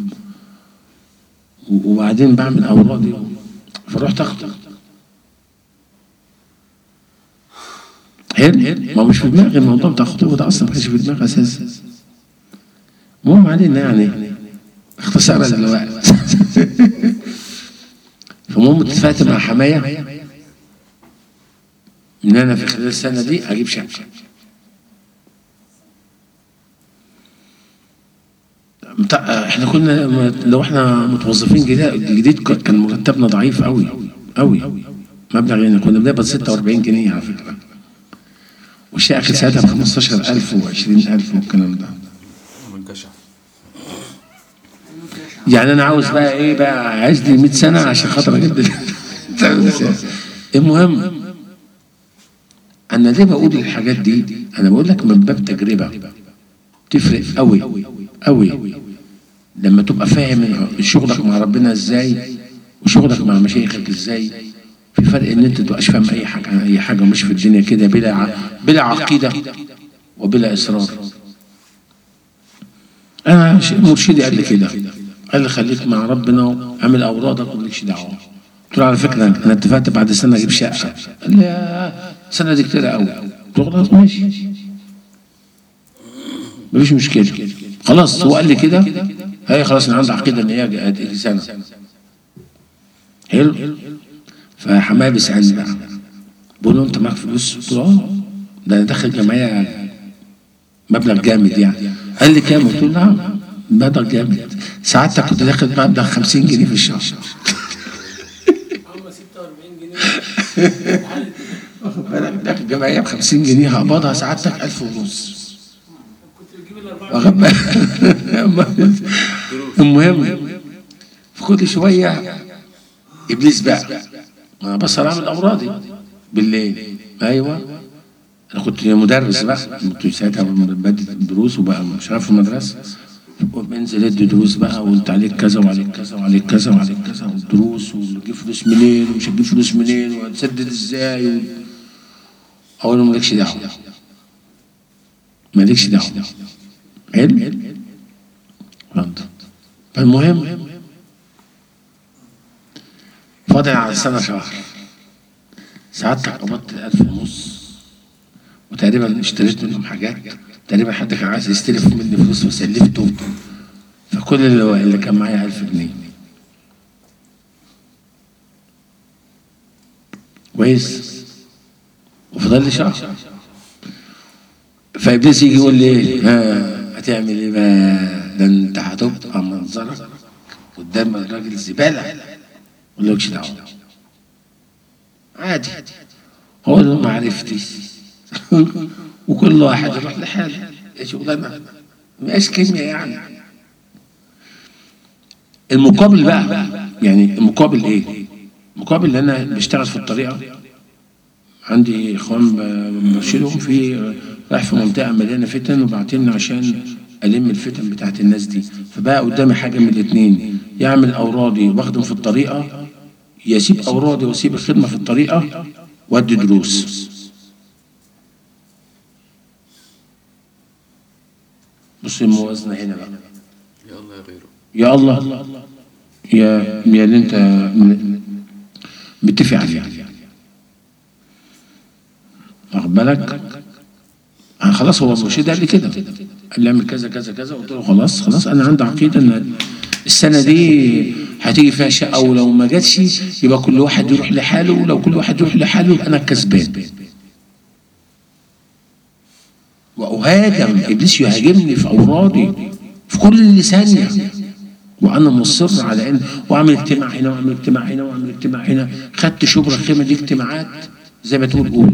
وبعدين بعمل اورادي فرحت اخطب حلو ما مش في دماغي الموضوع بتاع الخطوبه ده اصلا ما كانش في دماغي اساسا المهم علينا يعني اختصارا للوقت فالمهم اتفقت مع حمايه ان انا في خلال السنه دي اجيب شقه متع- احنا كنا لو احنا متوظفين جديد جديد كان مرتبنا ضعيف قوي قوي مبلغ يعني كنا بنقبض 46 جنيه على فكره والشقه كانت ساعتها ب 15000 و20000 والكلام ده منكشف يعني انا عاوز بقى ايه بقى عايز لي 100 سنه عشان خاطر اجدد المهم انا ليه بقول الحاجات دي انا بقول لك من باب تجربه تفرق قوي قوي لما تبقى فاهم شغلك مع ربنا ازاي وشغلك مع مشايخك ازاي في فرق ان انت تبقاش فاهم اي حاجه عن اي حاجه مش في الدنيا كده بلا ع- بلا عقيده وبلا اصرار انا ش- مرشدي قال لي كده قال لي خليك مع ربنا واعمل اوراقك ومالكش دعوه قلت له على فكره انا اتفقت بعد سنه اجيب شقه قال لي يا سنه دي كتير قوي قلت له خلاص ماشي مفيش مشكله خلاص هو قال لي كده هي خلاص انا عندي عقيده ان هي هتيجي سنه حلو فحماية بيسالني بقى بقول له انت معاك فلوس؟ قلت له اه ده انا داخل جمعيه مبلغ جامد يعني قال لي كام؟ قلت له نعم مبلغ جامد ساعتك كنت داخل مبلغ 50 جنيه في الشهر هم 46 جنيه واخد بالك داخل الجمعيه ب 50 جنيه هقبضها سعادتك 1000 ونص كنت بتجيب الاربعه واخد بالك المهم في كل شويه ابليس بقى انا بس اعمل امراضي بالليل ايوه انا كنت مدرس بقى كنت ساعتها بدي دروس وبقى مش عارف في المدرسه بنزل ادي دروس بقى وانت عليك كذا وعليك كذا وعليك كذا وعليك كذا والدروس وتجيب فلوس منين ومش هتجيب فلوس منين وهتسدد ازاي و... اقول له مالكش دعوه مالكش دعوه حلو فهمت فالمهم فاضل على السنة شهر ساعتك قبضت الألف ونص وتقريبا اشتريت منهم حاجات تقريبا حد كان عايز يستلف مني فلوس وسلفته فكل اللي, اللي كان معايا ألف جنيه كويس وفضل لي شهر فابليس يجي يقول لي ها هتعمل ايه بقى ده انت هتبقى منظرك قدام الراجل زباله مالكش دعوه عادي هو ده ما عرفتش وكل واحد يروح لحاله يا شغلانه مبقاش كيمياء يعني المقابل بقى يعني المقابل ايه؟ المقابل ان انا بشتغل في الطريقه عندي اخوان ب- برشدهم في رايح في منطقه مليانه فتن وبعتلنا عشان الم الفتن بتاعت الناس دي فبقى قدامي حاجه من الاثنين يعمل اورادي واخدم في الطريقه يسيب اورادي واسيب الخدمه في الطريقه وادي دروس بص الموازنه هنا بقى يلا يا غيره يا الله يا يا اللي انت م- متفق عليه واخد بالك أنا خلاص هو المرشد قال لي كده قال لي اعمل كذا كذا كذا قلت له خلاص خلاص انا عندي عقيده ان السنه دي هتيجي فيها شقه ولو ما جاتش يبقى كل واحد يروح لحاله ولو كل واحد يروح لحاله يبقى انا الكسبان واهاجم ابليس يهاجمني في اورادي في كل ثانيه وانا مصر على ان واعمل اجتماع هنا واعمل اجتماع هنا واعمل اجتماع هنا خدت شبرا الخيمه دي اجتماعات زي ما تقول قول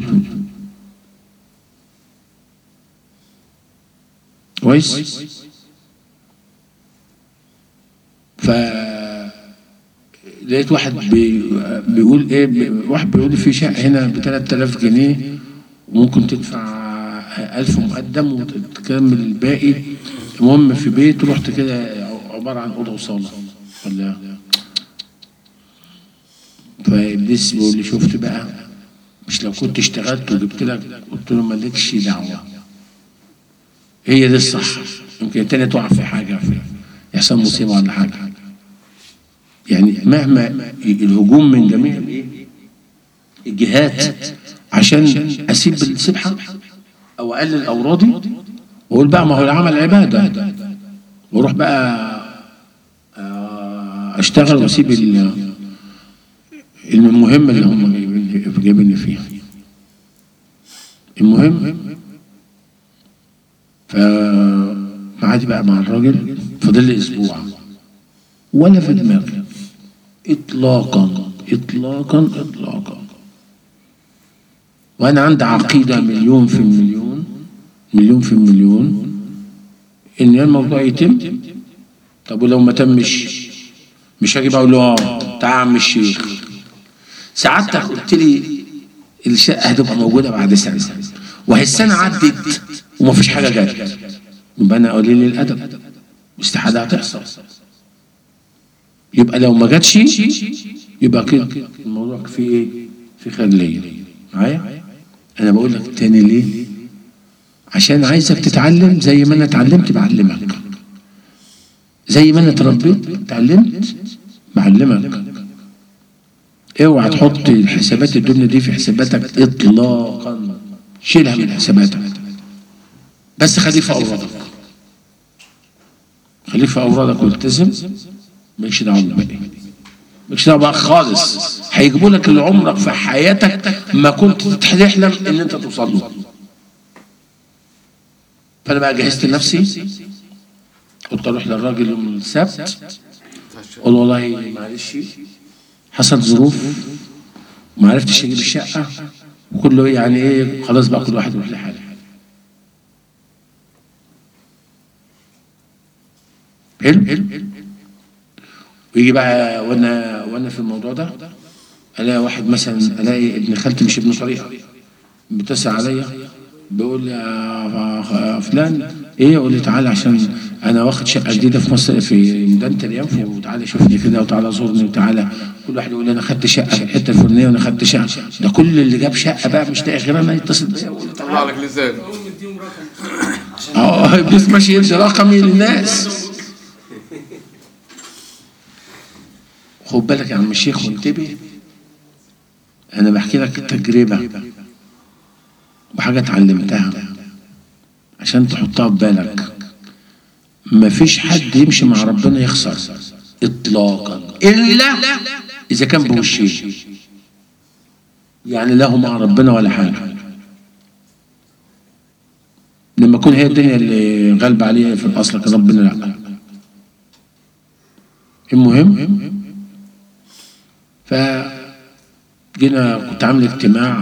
كويس ف لقيت واحد بي بيقول ايه بي واحد بيقول لي في شقه هنا ب 3000 جنيه وممكن تدفع 1000 مقدم وتكمل الباقي المهم في بيت رحت كده عباره عن اوضه وصاله ولا فابليس بيقول لي شفت بقى مش لو كنت اشتغلت وجبت لك قلت له مالكش دعوه هي دي الصح يمكن التانية تقع في حاجه في يحصل مصيبه ولا حاجه يعني مهما الهجوم من جميع الإيه؟ الجهات عشان اسيب السبحه او اقلل اورادي واقول بقى ما هو العمل عباده واروح بقى آه، اشتغل واسيب ال- المهمه اللي هم جايبيني جايبيني فيها المهم فقعدت بقى مع الراجل فضل لي اسبوع ولا في دماغي اطلاقا اطلاقا اطلاقا وانا عندي عقيده مليون في المليون مليون في المليون ان الموضوع يتم طب ولو ما تمش مش هاجي بقى اقول له اه تعال يا عم الشيخ سعادتك قلت لي الشقه هتبقى موجوده بعد سنه وهي السنه عدت وما فيش حاجه جت يبقى انا قليل الادب واستحاله هتحصل يبقى لو ما جاتش يبقى كده الموضوع فيه ايه؟ في خليه معايا؟ انا بقول لك تاني ليه؟ عشان عايزك تتعلم زي ما انا اتعلمت بعلمك زي ما انا اتربيت اتعلمت بعلمك اوعى تحط الحسابات الدنيا دي في حساباتك اطلاقا شيلها من حساباتك بس خليه في اورادك خليه في اورادك والتزم مالكش دعوه بالباقي مالكش دعوه بقى خالص هيجيبوا لك اللي عمرك في حياتك ما كنت تحلم ان انت توصل له فانا بقى جهزت نفسي قلت اروح للراجل يوم السبت قول له والله معلش حصل ظروف ما عرفتش اجيب الشقه وكله يعني ايه خلاص بقى كل واحد يروح لحاله حلو ويجي بقى وانا وانا في الموضوع ده الاقي واحد مثلا الاقي ابن خالتي مش ابن طريقه بيتصل عليا بيقول لي يا فلان ايه يقول لي تعالى عشان انا واخد شقه جديده في مصر في مدينه الينف وتعالى شوفني كده وتعالى زورني وتعالى كل واحد يقول لي انا خدت شقه في الحته الفلانيه وانا خدت شقه ده كل اللي جاب شقه بقى مش لاقي غير انا يتصل بيا يقول لي طلع لك لسان اقوم مديهم رقم اه ابليس ماشي يدي رقمي للناس خد بالك يا عم الشيخ وانتبه انا بحكي لك تجربه وحاجه اتعلمتها عشان تحطها في بالك مفيش حد يمشي مع ربنا يخسر اطلاقا الا اذا كان بوشين يعني له مع ربنا ولا حاجه لما تكون هي الدنيا اللي غالبة عليها في الأصل كان ربنا لا المهم فجينا كنت عامل اجتماع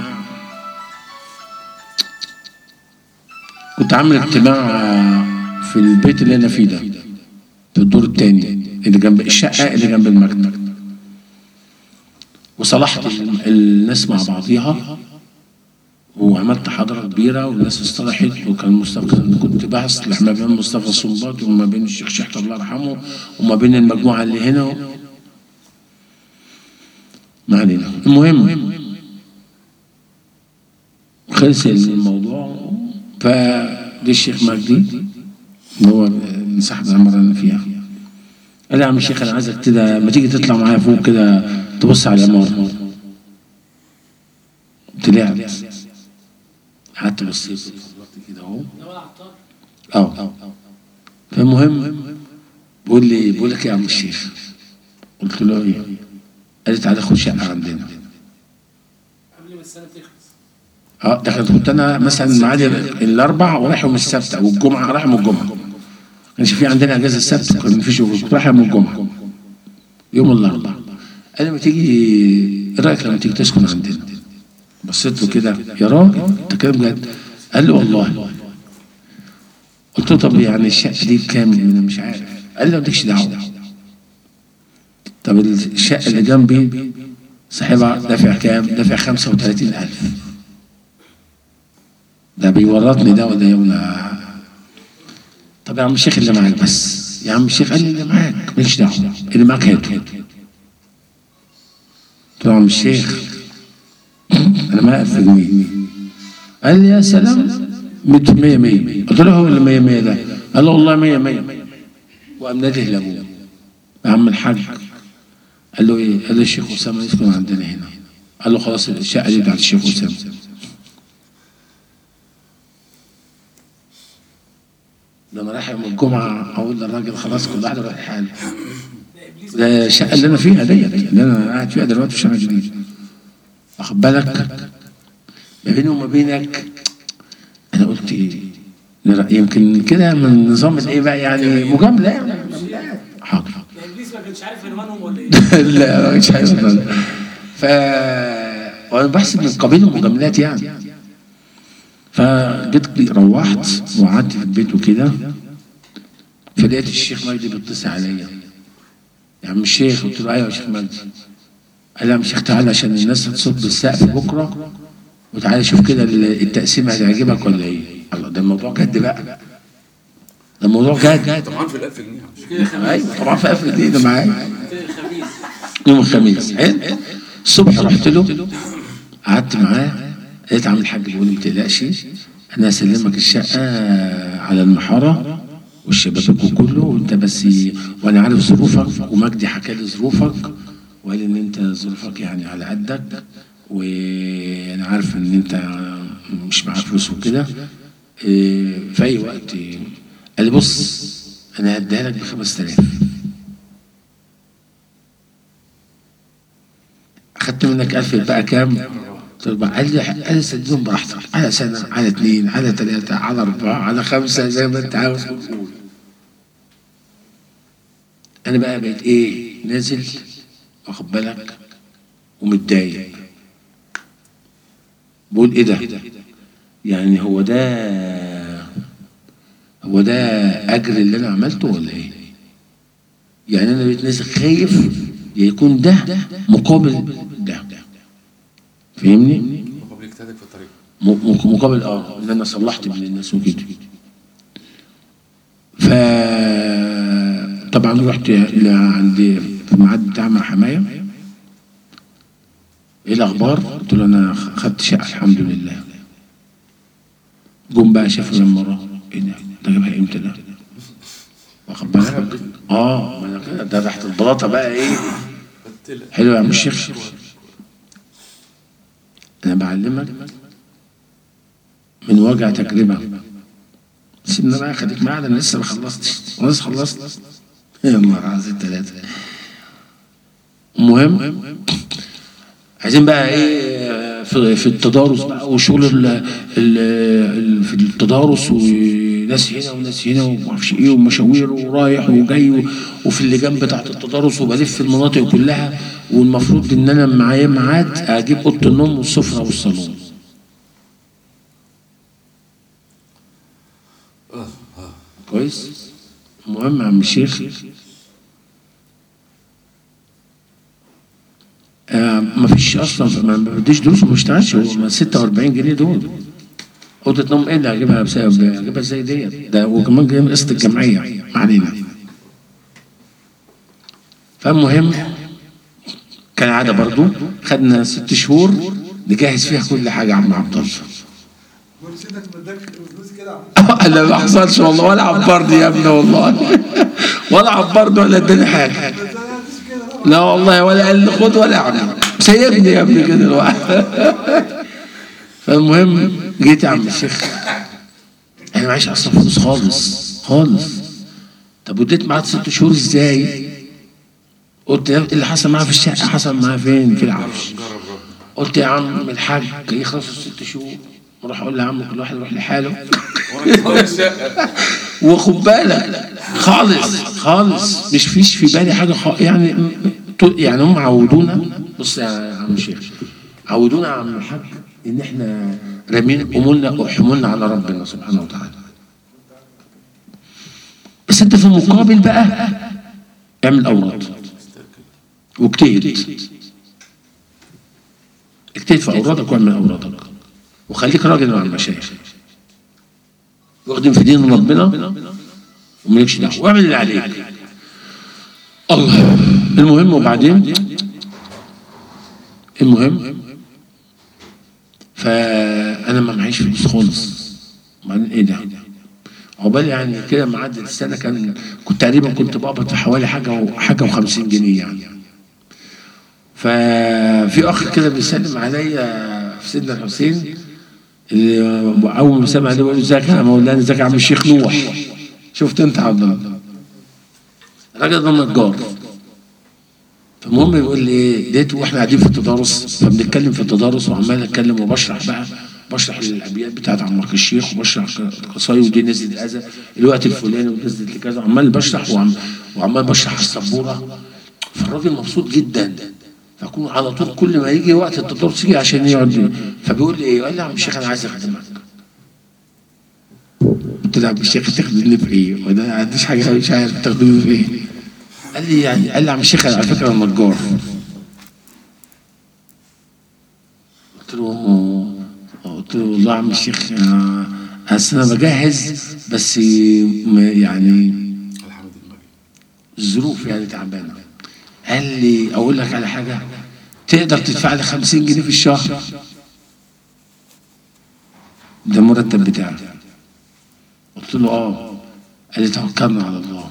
كنت عامل اجتماع في البيت اللي انا فيه ده في الدور الثاني اللي جنب الشقه اللي جنب المكتب وصلحت ال- الناس مع بعضيها وعملت حضرة كبيرة والناس اصطلحت وكان مصطفى كنت بحث ما بين مصطفى الصنباطي وما بين الشيخ شحت الله يرحمه وما بين المجموعة اللي هنا ما علينا المهم خلص الموضوع فجه الشيخ مجدي اللي هو من صاحب العمارة اللي أنا فيها قال لي يا عم الشيخ أنا عايزك كده ما تيجي تطلع معايا فوق كده تبص على العمارة طلعت قعدت بصيت كده اهو اه فالمهم بيقول لي بقول لك إيه يا عم الشيخ قلت له ايه قال لي تعالى خد شقه عندنا قبل ما السنه تخلص اه ده كنت كنت انا مثلا معادي الاربع ورايح يوم السبت او الجمعه رايح يوم الجمعه ما كانش في عندنا اجازه السبت كان في شغل كنت رايح يوم الجمعه يوم الاربع قال لي ما تيجي ايه رايك لما تيجي تسكن عندنا بصيت له كده يا راجل انت كده بجد قال لي والله قلت له طب يعني الشقه دي بكام انا مش عارف قال لي مالكش دعوه طب الشقه اللي جنبي صاحبها دافع كام؟ دافع 35000 ده بيورطني ده ولا ولا طب يا عم الشيخ اللي معاك بس يا عم الشيخ قال لي اللي معاك ماليش دعوه اللي معاك هاته قلت له يا عم الشيخ انا ما 1000 جنيه قال لي يا سلام 100 100 100 قلت له هو اللي 100 100 ده قال له والله 100 100 وقام ناديه لابوه يا عم الحاج قال له ايه؟ قال له الشيخ اسامه يسكن عندنا هنا قال له خلاص الشقه دي بتاعت الشيخ اسامه ده انا رايح يوم الجمعه اقول للراجل خلاص كل واحد يروح لحاله ده الشقه اللي انا فيها ديت اللي انا قاعد فيها دلوقتي في شارع جديد واخد بالك ما بيني وما بينك انا قلت ايه نرى- يمكن كده من نظام الايه بقى يعني مجامله يعني حاضر ده ابليس ما كانش عارف عنوانهم ولا ايه لا مش عايز ف وانا بحسب من قبيل المجاملات يعني فجيت روحت وقعدت في البيت وكده فلقيت الشيخ مجدي بيتصل عليا يا عم الشيخ قلت له ايوه يا شيخ مجدي قال لي يا عم الشيخ تعالى عشان الناس هتصب بالسقف بكره وتعالى شوف كده التقسيم هتعجبك ولا ايه الله ده الموضوع جد بقى ده الموضوع جد طبعا في ال 1000 جنيه يا عم الشيخ. ايوه طبعا في قفل ايدي معايا الخميس يوم الخميس حلو الصبح رحت له قعدت معاه لقيت عم الحاج بيقول لي ما تقلقش انا هسلمك الشقه على المحاره والشبابيك وكله وانت بس وانا عارف ظروفك ومجدي حكى لي ظروفك وقال ان انت ظروفك يعني على قدك وانا عارف ان انت مش معاك فلوس وكده إيه، في اي وقت قال لي بص انا هديها لك ب 5000 اخدت منك 1000 بقى كام؟ قلت له بقى قال لي قال لي سددهم براحتك على سنه على اثنين على ثلاثه على اربعه على خمسه زي ما انت عاوز قول انا بقى بقيت ايه نازل واخد بالك ومتضايق بقول ايه ده يعني هو ده هو ده اجر اللي انا عملته ولا ايه يعني انا بقيت نازل خايف يكون ده مقابل ده فاهمني مقابل اجتهادك في الطريق م- م- مقابل اه ان انا صلحت من الناس وكده ف طبعا رحت ل- عند في الميعاد بتاع مع حمايه ايه الاخبار؟ قلت له انا خ- خدت شقه الحمد لله جم بقى شافوا لما وراه ايه ده؟ ده جابها امتى ده؟ واخد بالك؟ اه ما انا كده ده تحت البلاطه بقى ايه؟ حلو يا عم الشيخ انا بعلمك من وجع تجربه سيبنا بقى خليك معانا انا لسه ما خلصتش انا لسه خلصت يا نهار عظيم ثلاثه المهم عايزين بقى ايه في, في التدارس بقى وشغل ال ال ال في التدارس وناس هنا وناس هنا وما اعرفش ايه ومشاوير ورايح وجاي و- وفي اللجان بتاعت التدارس وبلف المناطق كلها والمفروض ان انا معايا ميعاد اجيب اوضه النوم والسفره والصالون كويس المهم يا عم الشيخ آه ما فيش اصلا ما ما بديش دروس وما بشتغلش هو ما 46 جنيه دول اوضه نوم ايه اللي هجيبها بسبب هجيبها ازاي ديت ده وكمان جاي من قسط الجمعيه ما علينا فالمهم كالعاده برضو خدنا ست شهور نجهز فيها كل حاجه يا عم عبد الله مرشدك ما اداكش فلوس كده عم. انا ما حصلش والله ولا عبرني يا ابني والله ولا عبرني ولا اداني حاجه بس انا مش كده لا والله ولا قال لي خد ولا اعمل سيبني يا ابني كده لوحدي فالمهم جيت يا عم الشيخ انا معيش اصلا فلوس خالص خالص طب وديت معاك ست شهور ازاي؟ قلت يا- اللي حصل معايا في الشقه حصل معايا فين؟ في العفش قلت يا عم الحاج يخلصوا الست شهور وراح اقول له يا عم كل واحد يروح لحاله وخد بالك خالص خالص مش فيش في بالي حاجه خالص يعني م- يعني هم عودونا بص يا عم الشيخ عودونا يا عم الحاج ان احنا رامين امورنا وحمولنا على ربنا سبحانه وتعالى بس انت في المقابل بقى اعمل اوراد واجتهد اجتهد في اورادك واعمل اورادك وخليك راجل مع المشايخ واخدم في دين ربنا ومالكش دعوه واعمل اللي عليك الله المهم وبعدين المهم فانا ما معيش فلوس خالص وبعدين ايه ده عقبال يعني كده معدي السنه كان كنت تقريبا كنت بقبض في حوالي حاجه و- حاجه و50 جنيه يعني ففي اخ كده بيسلم عليا في سيدنا الحسين اللي اول ما سمع عليه بقول له ازيك يا مولانا ازيك يا عم الشيخ نوح شفت انت يا عبد الله الراجل ده نجار فالمهم بيقول لي ايه لقيته واحنا قاعدين في التدارس فبنتكلم في التدارس وعمال اتكلم وبشرح بقى بشرح الابيات بتاعت عمك الشيخ وبشرح القصايد ودي نزلت كذا الوقت الفلاني ونزلت لكذا وعمال بشرح وعم وعمال بشرح على السبوره فالراجل مبسوط جدا فاكون على طول كل ما يجي وقت التدارس يجي عشان يقعد فبيقول لي ايه قال لي يا عم الشيخ انا عايز اخدمك قلت له يا عم الشيخ تخدمني في ايه؟ وانا ما عنديش حاجه مش عارف تخدمني في ايه؟ قال لي يعني قال لي يا عم الشيخ على فكره انا نجار قلت له قلت له والله يا عم الشيخ آه، اصل انا بجهز بس ما- يعني الحمد لله الظروف يعني تعبانه قال لي اقول لك على حاجه تقدر تدفع لي 50 جنيه في الشهر ده المرتب بتاعي قلت له اه قال لي توكلنا على الله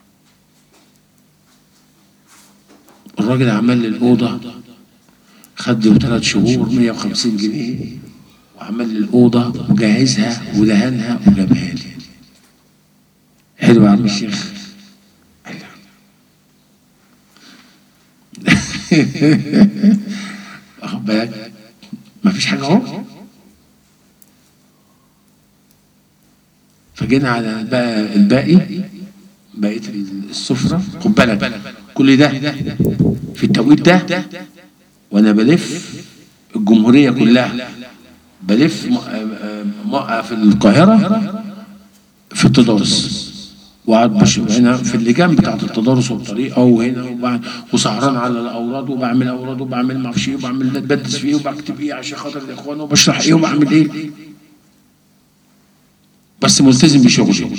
الراجل عمل لي الاوضه خد له ثلاث شهور 150 جنيه وعمل لي الاوضه وجهزها ودهنها وجابها لي حلو يا عم الشيخ قال لي واخد بالك مفيش حاجه اهو فجينا على بقى الباقي بقيه السفرة خد بالك كل ده في التوقيت ده وانا بلف الجمهورية كلها بلف م- آه، آه، في القاهرة في التدارس وقعد بشرب هنا في اللجان بتاعت التدارس والطريقه وهنا وبعد وسهران على الاوراد وبعمل اوراد وبعمل ما اعرفش ايه وبعمل بدرس فيه وبكتب ايه عشان خاطر الاخوان وبشرح ايه وبعمل ايه بس ملتزم بشغلي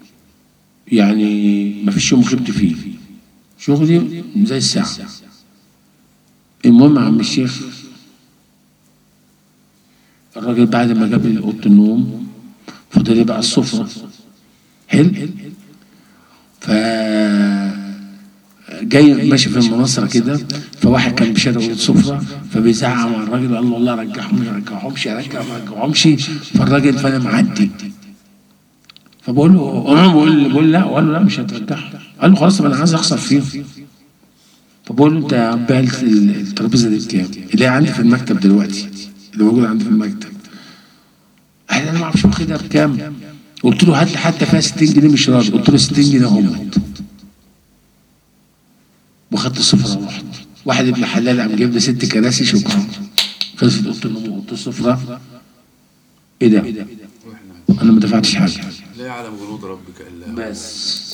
يعني ما فيش يوم غبت فيه شغلي زي الساعه المهم يا عم الشيخ الراجل بعد ما جاب لي اوضه النوم فضل يبقى على السفره حلو ف جاي ماشي في المناصره كده فواحد كان بيشرب السفره فبيزعق مع الراجل وقال له والله رجعهم ما رجعهمش رجع ما رجعهمش فالراجل فانا معدي فبقول له انا بقول بقول لا وقال له لا مش هترجعها قال له خلاص طب انا عايز اخسر فيهم فبقول له انت يا عم بقى ال- الترابيزه دي بكام؟ اللي هي عندي في المكتب دلوقتي اللي موجوده عندي في المكتب قال انا ما اعرفش واخدها بكام قلت له هات لي حتى فيها 60 جنيه مش راضي قلت له 60 جنيه هم وخدت السفره ورحت واحد ابن حلال قام جايب لي ست كراسي شكرا خلصت اوضه النوم واوضه السفره ايه ده؟ انا ما دفعتش حاجه لا يعلم جنود ربك الا هو بس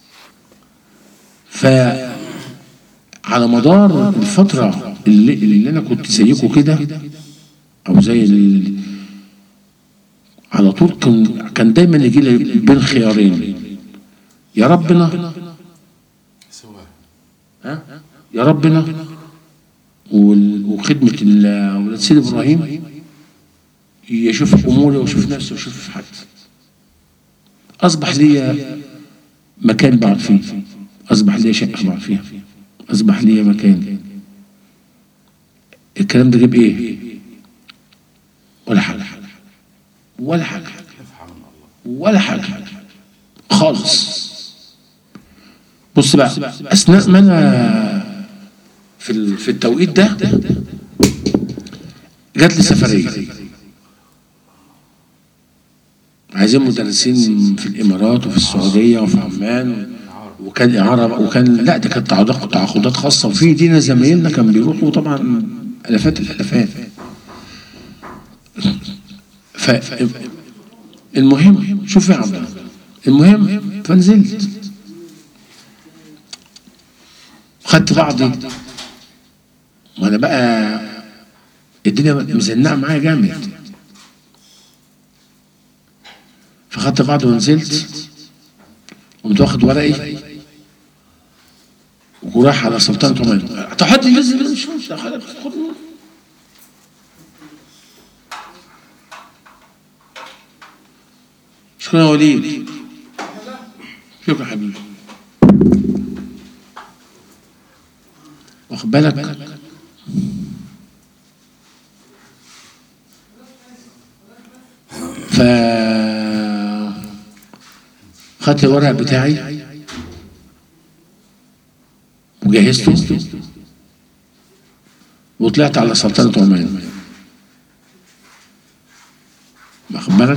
ف على مدار الفترة اللي, اللي أنا كنت زيكم كده أو زي ال... على طول كان كان دايما يجي لي بين خيارين يا ربنا سواء ها يا ربنا وال- وخدمة ال- ولاد سيد إبراهيم يشوف أموري ويشوف نفسي ويشوف حد أصبح لي مكان بقعد فيه أصبح لي شقة بقعد فيها أصبح لي مكان الكلام ده جاب إيه؟ ولا حاجة ولا حاجة ولا حاجة خالص بص بقى أثناء ما أنا في ال- في التوقيت ده جات لي سفرية عايزين مدرسين في الامارات وفي السعوديه وفي عمان وكان اعاره وكان لا ده كانت تعاقد- تعاقدات خاصه وفي دينا زمايلنا كان بيروحوا طبعا الافات الالافات ف المهم شوف يا عبد الله المهم فنزلت خدت بعضي وانا بقى الدنيا مزنقه معايا جامد فخدت بعض ونزلت قمت واخد ورقي وراح على سلطان عمان تحط نزل مش مش خد خد شكرا يا وليد شكرا حبيبي واخد بالك ف خدت الورق بتاعي وجهزته وطلعت على سلطنة عمان واخد بالك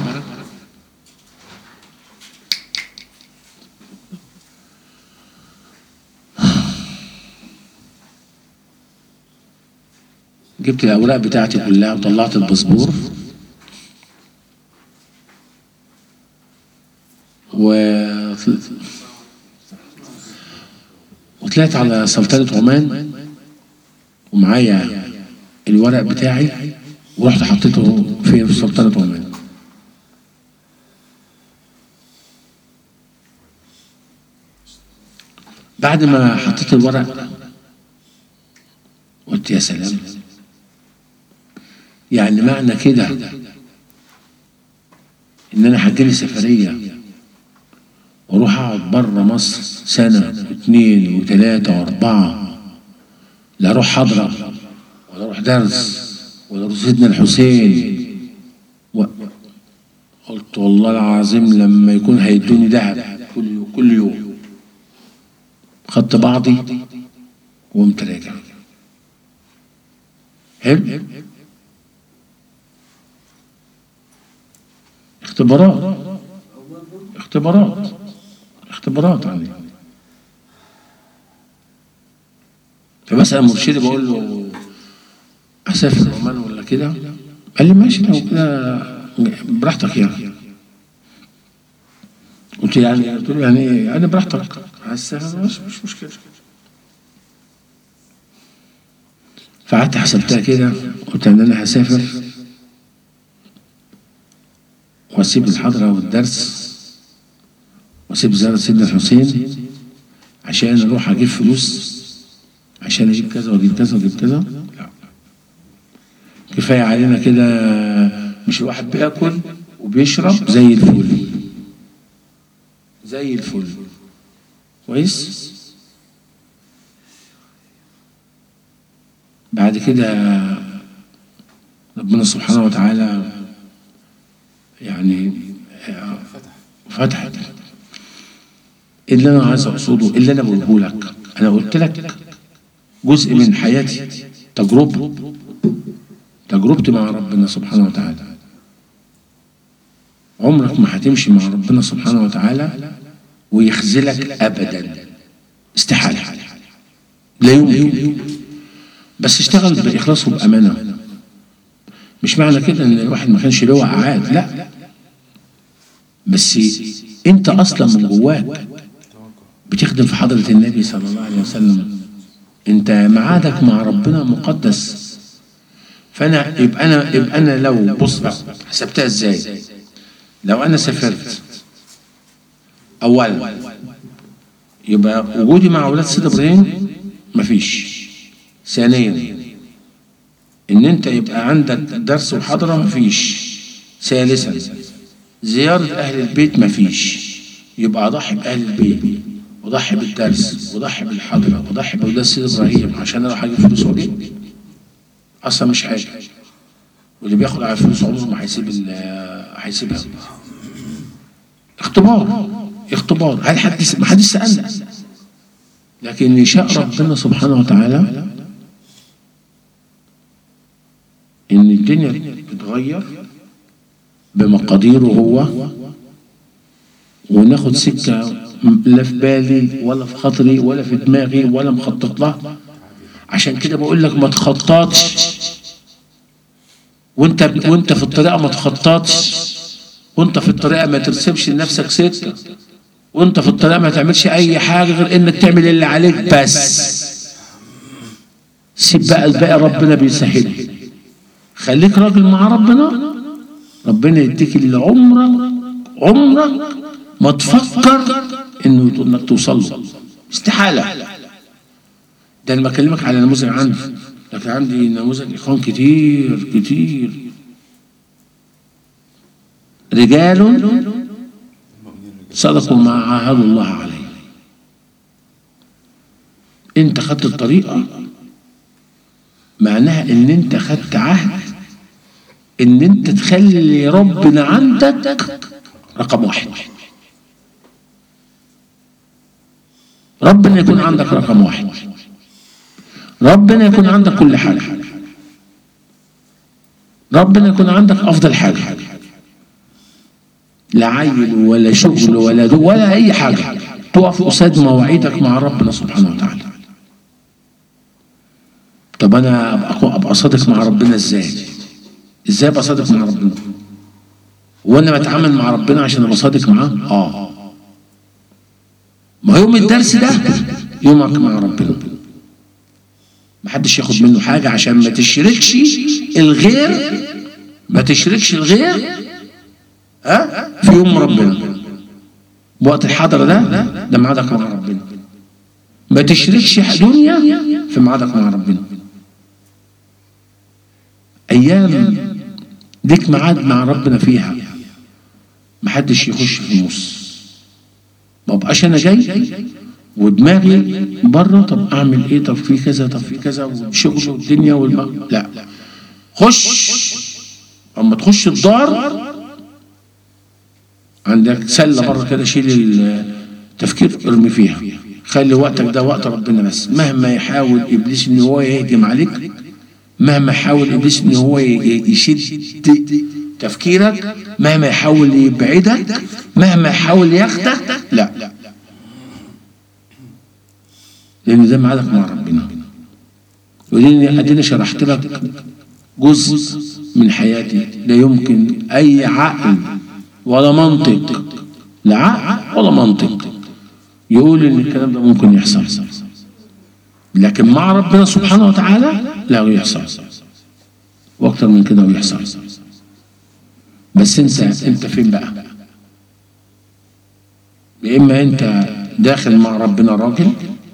جبت الأوراق بتاعتي كلها وطلعت الباسبور و وطلعت على سلطنة عمان ومعايا الورق بتاعي ورحت حطيته في في سلطنة عمان بعد ما حطيت الورق قلت يا سلام يعني معنى كده ان انا هجيلي سفريه واروح اقعد بره مصر سنه واثنين وثلاثه واربعه لا اروح حضره ولا اروح درس ولا اروح سيدنا الحسين و... قلت والله العظيم لما يكون هيدوني ذهب كل يوم كل يوم خدت بعضي وقمت راجع حلو اختبارات اختبارات اختبارات عليه فمثلا مرشدي بقول له اسافر عمان ولا كده قال لي ماشي لو كده براحتك يعني قلت يعني قلت له يعني ايه؟ يعني براحتك عايز تسافر مش مش مشكله فقعدت حسبتها كده قلت ان انا هسافر واسيب الحضره والدرس واسيب زياره سيدنا الحسين عشان اروح اجيب فلوس عشان اجيب كذا واجيب كذا واجيب كذا لا كفايه علينا كده مش الواحد بياكل وبيشرب زي الفل زي الفل كويس بعد كده ربنا سبحانه وتعالى يعني فتح اللي انا عايز اقصده اللي انا بقوله لك انا قلت لك جزء من حياتي تجربه تجربتي مع ربنا سبحانه وتعالى عمرك ما هتمشي مع ربنا سبحانه وتعالى ويخذلك ابدا استحاله لا يمكن بس اشتغل باخلاص وبامانه مش معنى كده ان الواحد ما كانش له وقعات لا بس انت اصلا من جواك بتخدم في حضره النبي صلى الله عليه وسلم انت معادك مع ربنا مقدس فانا يبقى انا يبقى انا لو بص بقى حسبتها ازاي لو انا سافرت اولا يبقى وجودي مع اولاد سيد ابراهيم مفيش ثانيا ان انت يبقى عندك درس وحضره مفيش ثالثا زياره اهل البيت مفيش يبقى اضحي باهل البيت وضحي بالدرس وضحي بالحضره وضحي باولاد سيد ابراهيم عشان اروح اجيب فلوس واجيب اصلا مش حاجه واللي بياخد على الفلوس عمره ما هيسيب ال- هيسيبها اختبار اختبار هل حد ما حدش سالنا لكن يشاء ربنا سبحانه وتعالى ان الدنيا تتغير بمقاديره هو وناخد سكه لا في بالي ولا في خاطري ولا في دماغي ولا مخطط لها عشان كده بقول لك ما تخططش وانت وانت في الطريقه ما تخططش وانت في الطريقه ما ترسمش لنفسك سكه وانت في الطريقه ما تعملش اي حاجه غير انك تعمل اللي عليك بس سيب بقى الباقي ربنا بيسهله خليك راجل مع ربنا ربنا يديك اللي عمرك عمرك ما تفكر انه انك توصل له استحاله ده انا بكلمك على نموذج عندي لكن عندي نموذج اخوان كتير كتير رجال صدقوا ما عاهدوا الله عليه انت خدت الطريقه معناها ان انت خدت عهد ان انت تخلي ربنا عندك رقم واحد ربنا يكون عندك رقم واحد ربنا يكون عندك كل حاجة ربنا يكون عندك أفضل حاجة لا عيل ولا شغل ولا دو ولا أي حاجة تقف قصاد مواعيدك مع ربنا سبحانه وتعالى طب أنا أبقى, أبقى صادق مع ربنا إزاي؟ إزاي أبقى صادق مع ربنا؟ وأنا بتعامل مع ربنا عشان أبقى صادق معاه؟ آه ما يوم الدرس ده يومك مع ربنا محدش ياخد منه حاجة عشان ما تشركش الغير ما تشركش الغير ها في يوم ربنا وقت الحضر ده ده ميعادك مع ربنا ما تشركش دنيا في ميعادك مع ربنا ايام ليك ميعاد مع ربنا فيها محدش يخش في النص ما بقاش انا جاي ودماغي بره طب اعمل ايه طب في كذا طب في كذا والشغل والدنيا والم... لا خش اما تخش الدار عندك سله بره كده شيل التفكير ارمي فيها خلي وقتك ده وقت ربنا بس مهما يحاول ابليس ان هو يهجم عليك مهما يحاول ابليس ان هو ي- يشد تفكيرك مهما يحاول يبعدك مهما يحاول ياخدك لا لان ده ميعادك مع ربنا وديني اديني شرحت لك جزء من حياتي لا يمكن اي عقل ولا منطق لا عقل ولا منطق يقول ان الكلام ده ممكن يحصل لكن مع ربنا سبحانه وتعالى لا يحصل واكتر من كده ويحصل بس انت انت فين بقى يا اما انت داخل مع ربنا راجل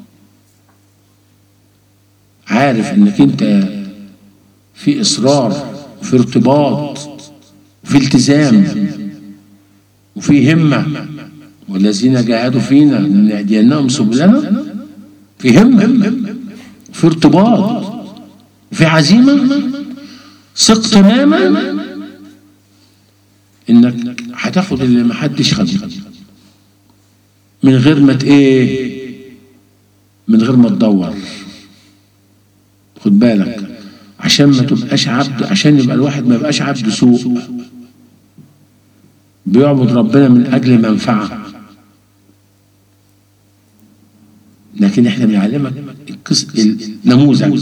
عارف انك انت في اصرار وفي ارتباط وفي التزام وفي همه والذين جاهدوا فينا لنهدينهم سبلنا في همه في ارتباط وفي عزيمه ثق تماما انك هتاخد اللي محدش خده من غير ما ت- ايه من غير ما تدور خد بالك عشان ما تبقاش عبد عشان يبقى الواحد ما يبقاش عبد سوء بيعبد ربنا من اجل منفعه لكن احنا بنعلمك القص... النموذج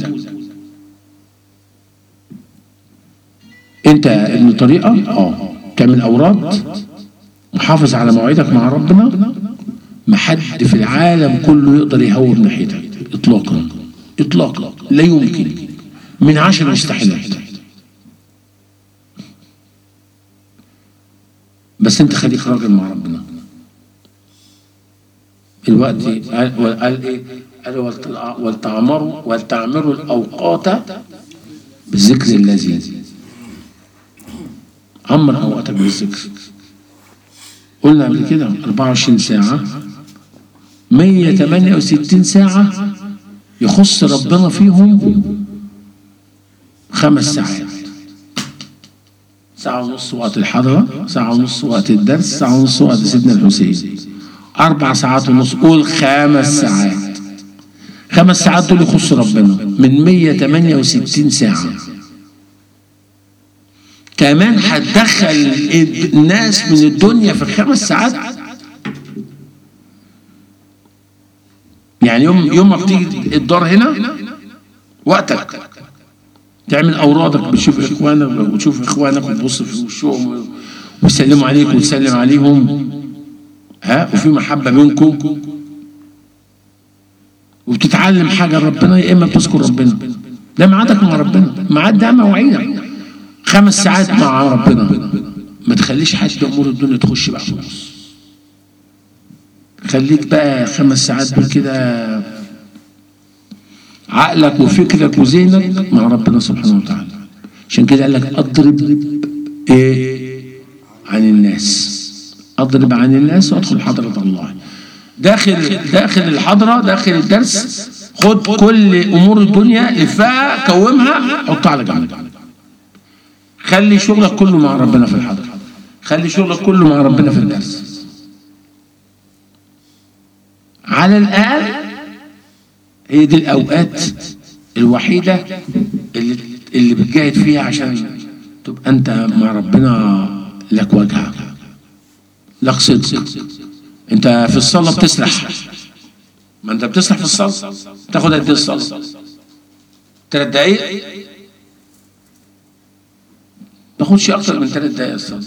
انت ابن طريقه اه تعمل اوراد محافظ على مواعيدك مع ربنا ما حد في العالم كله يقدر يهوب ناحيتك اطلاقا اطلاقا لا يمكن من عشر مستحيلات بس انت خليك راجل مع ربنا الوقت قال قال ايه قال ولتع- ولتعمروا ولتعمروا الاوقات بالذكر الذي عمر اوقاتك بالذكر قلنا قبل كده 24 ساعة 168 ساعة يخص ربنا فيهم خمس ساعات ساعة ونص وقت الحضرة ساعة ونص وقت الدرس ساعة ونص وقت سيدنا الحسين أربع ساعات ونص قول خمس ساعات خمس ساعات دول يخص ربنا من 168 ساعة كمان هتدخل الناس من الدنيا في الخمس ساعات يعني يوم يوم ما بتيجي الدار هنا وقتك تعمل اورادك بتشوف اخوانك وتشوف اخوانك وتبص في وشهم ويسلموا عليك وتسلم عليهم ها وفي محبه بينكم وبتتعلم حاجه ربنا يا اما بتذكر ربنا ده ميعادك مع ربنا ميعاد ده مواعيدك خمس ساعات مع ربنا ما تخليش حد امور الدنيا تخش بقى في النص خليك بقى خمس ساعات دول كده عقلك وفكرك وذهنك مع ربنا سبحانه وتعالى عشان كده قال لك اضرب ايه عن الناس اضرب عن الناس وادخل حضرة الله داخل داخل الحضرة داخل الدرس خد كل امور الدنيا لفها كومها حطها على جنب خلي شغلك كله مع ربنا في الحضرة خلي شغلك كله مع ربنا في الدرس على الأقل هي دي الأوقات الوحيدة اللي اللي بتجاهد فيها عشان تبقى أنت مع ربنا لك وجهك لك صدق أنت في الصلاة بتسرح ما أنت بتسرح في الصلاة تاخد قد إيه الصلاة؟ ثلاث دقايق تاخدش اكتر من ثلاث دقايق الصلاه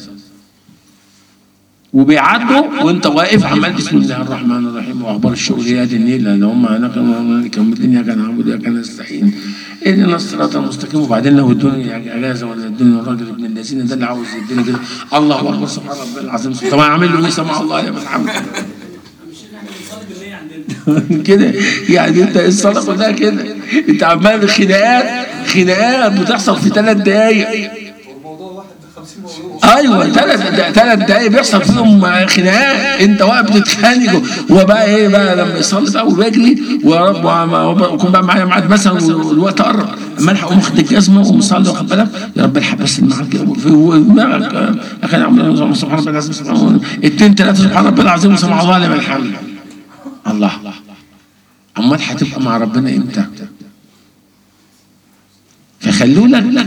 وبيعدوا وانت واقف عمال بسم الله الرحمن الرحيم واخبار الشغل يا دي النيل اللي هم هناك كملين يا كان عبد يا كان نستعين اهدنا الصراط المستقيم وبعدين لو ادوني اجازه ولا ادوني الراجل ابن الذين ده اللي عاوز يديني كده الله اكبر سبحان ربي العظيم طب اعمل له ايه سمع الله يا محمد كده يعني انت الصلاه كلها كده انت عمال خناقات خناقات بتحصل في ثلاث دقايق ايوه ثلاث ثلاث دقايق بيحصل فيهم خناقات انت واقف بتتخانق وبقى ايه بقى لما يصلي بقى وبيجري ويا رب ويكون بقى معايا ميعاد مثلا والوقت قرب اما الحق اقوم واخد الجزمه ومصلي واخد بالك يا رب الحق بس اللي معاك كده في دماغك يا اخي عم سبحان ربي العظيم سبحان اثنين ثلاثه سبحان ربي العظيم وسمع الله لمن الحمد الله امال هتبقى مع ربنا امتى؟ فخلوا لك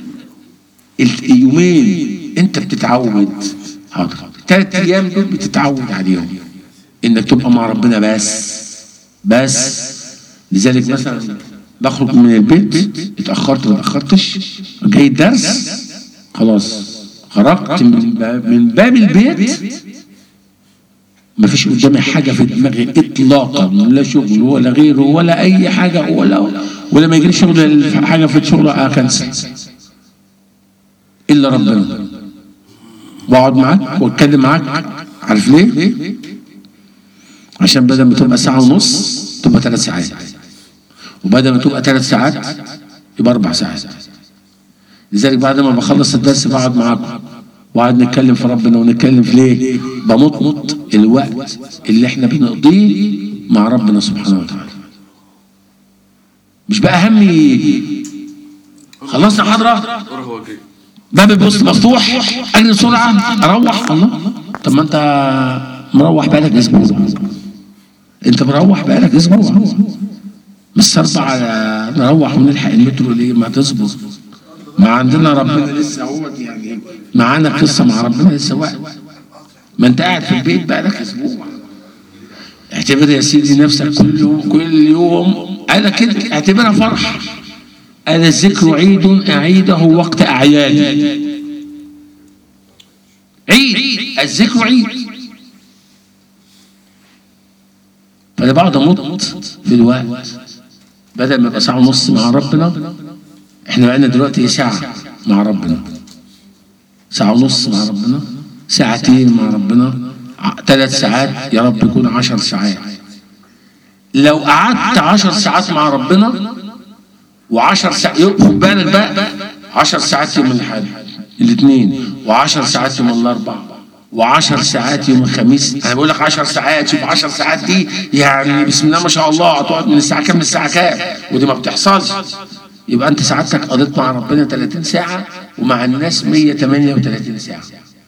اليومين انت بتتعود حاضر ثلاث ايام دول بتتعود عليهم انك تبقى مع ربنا بس بس لذلك مثلا بخرج من البيت اتاخرت ما اتاخرتش جاي الدرس خلاص خرجت من باب, من باب البيت مفيش قدامي حاجه في دماغي اطلاقا لا شغل ولا غيره ولا اي حاجه ولا ولا ما يجري شغل حاجه في الشغل اكنسل الا ربنا واقعد معاك واتكلم معاك عارف ليه؟ عشان بدل ما تبقى ساعة ونص تبقى ثلاث ساعات وبدل ما تبقى ثلاث ساعات يبقى أربع ساعات لذلك بعد ما بخلص الدرس بقعد معاكم وقعد نتكلم في ربنا ونتكلم في ليه بمطمط الوقت اللي احنا بنقضيه مع ربنا سبحانه وتعالى مش بقى همي خلصنا حضرة روح هو جاي باب البوست مفتوح اجري بسرعه اروح الله طب ما انت مروح بقالك اسبوع انت مروح بقالك اسبوع مش اربع نروح ونلحق المترو ليه ما تصبر ما عندنا ربنا لسه هو يعني معانا قصه مع ربنا لسه وقت ما انت قاعد في البيت بقالك اسبوع اعتبر يا سيدي نفسك كل يوم كل يوم انا كده اعتبرها فرح أنا الذكر عيد أعيده وقت أعيادي عيد الذكر عيد فأنا بقعد أمط في الوقت بدل ما يبقى ساعة ونص مع ربنا احنا بقينا دلوقتي ساعة مع ربنا ساعة ونص مع ربنا ساعتين مع ربنا ثلاث ساعات يا رب يكون عشر ساعات لو قعدت عشر ساعات مع ربنا وعشر ساعات خد بالك بقى عشر ساعات يوم الأحد الاثنين وعشر ساعات يوم الأربعاء وعشر ساعات يوم الخميس انا بقول لك 10 ساعات شوف 10 ساعات دي يعني بسم الله ما شاء الله هتقعد من الساعه كام للساعه كام ودي ما بتحصلش يبقى انت سعادتك قضيت مع ربنا 30 ساعه ومع الناس 138 ساعه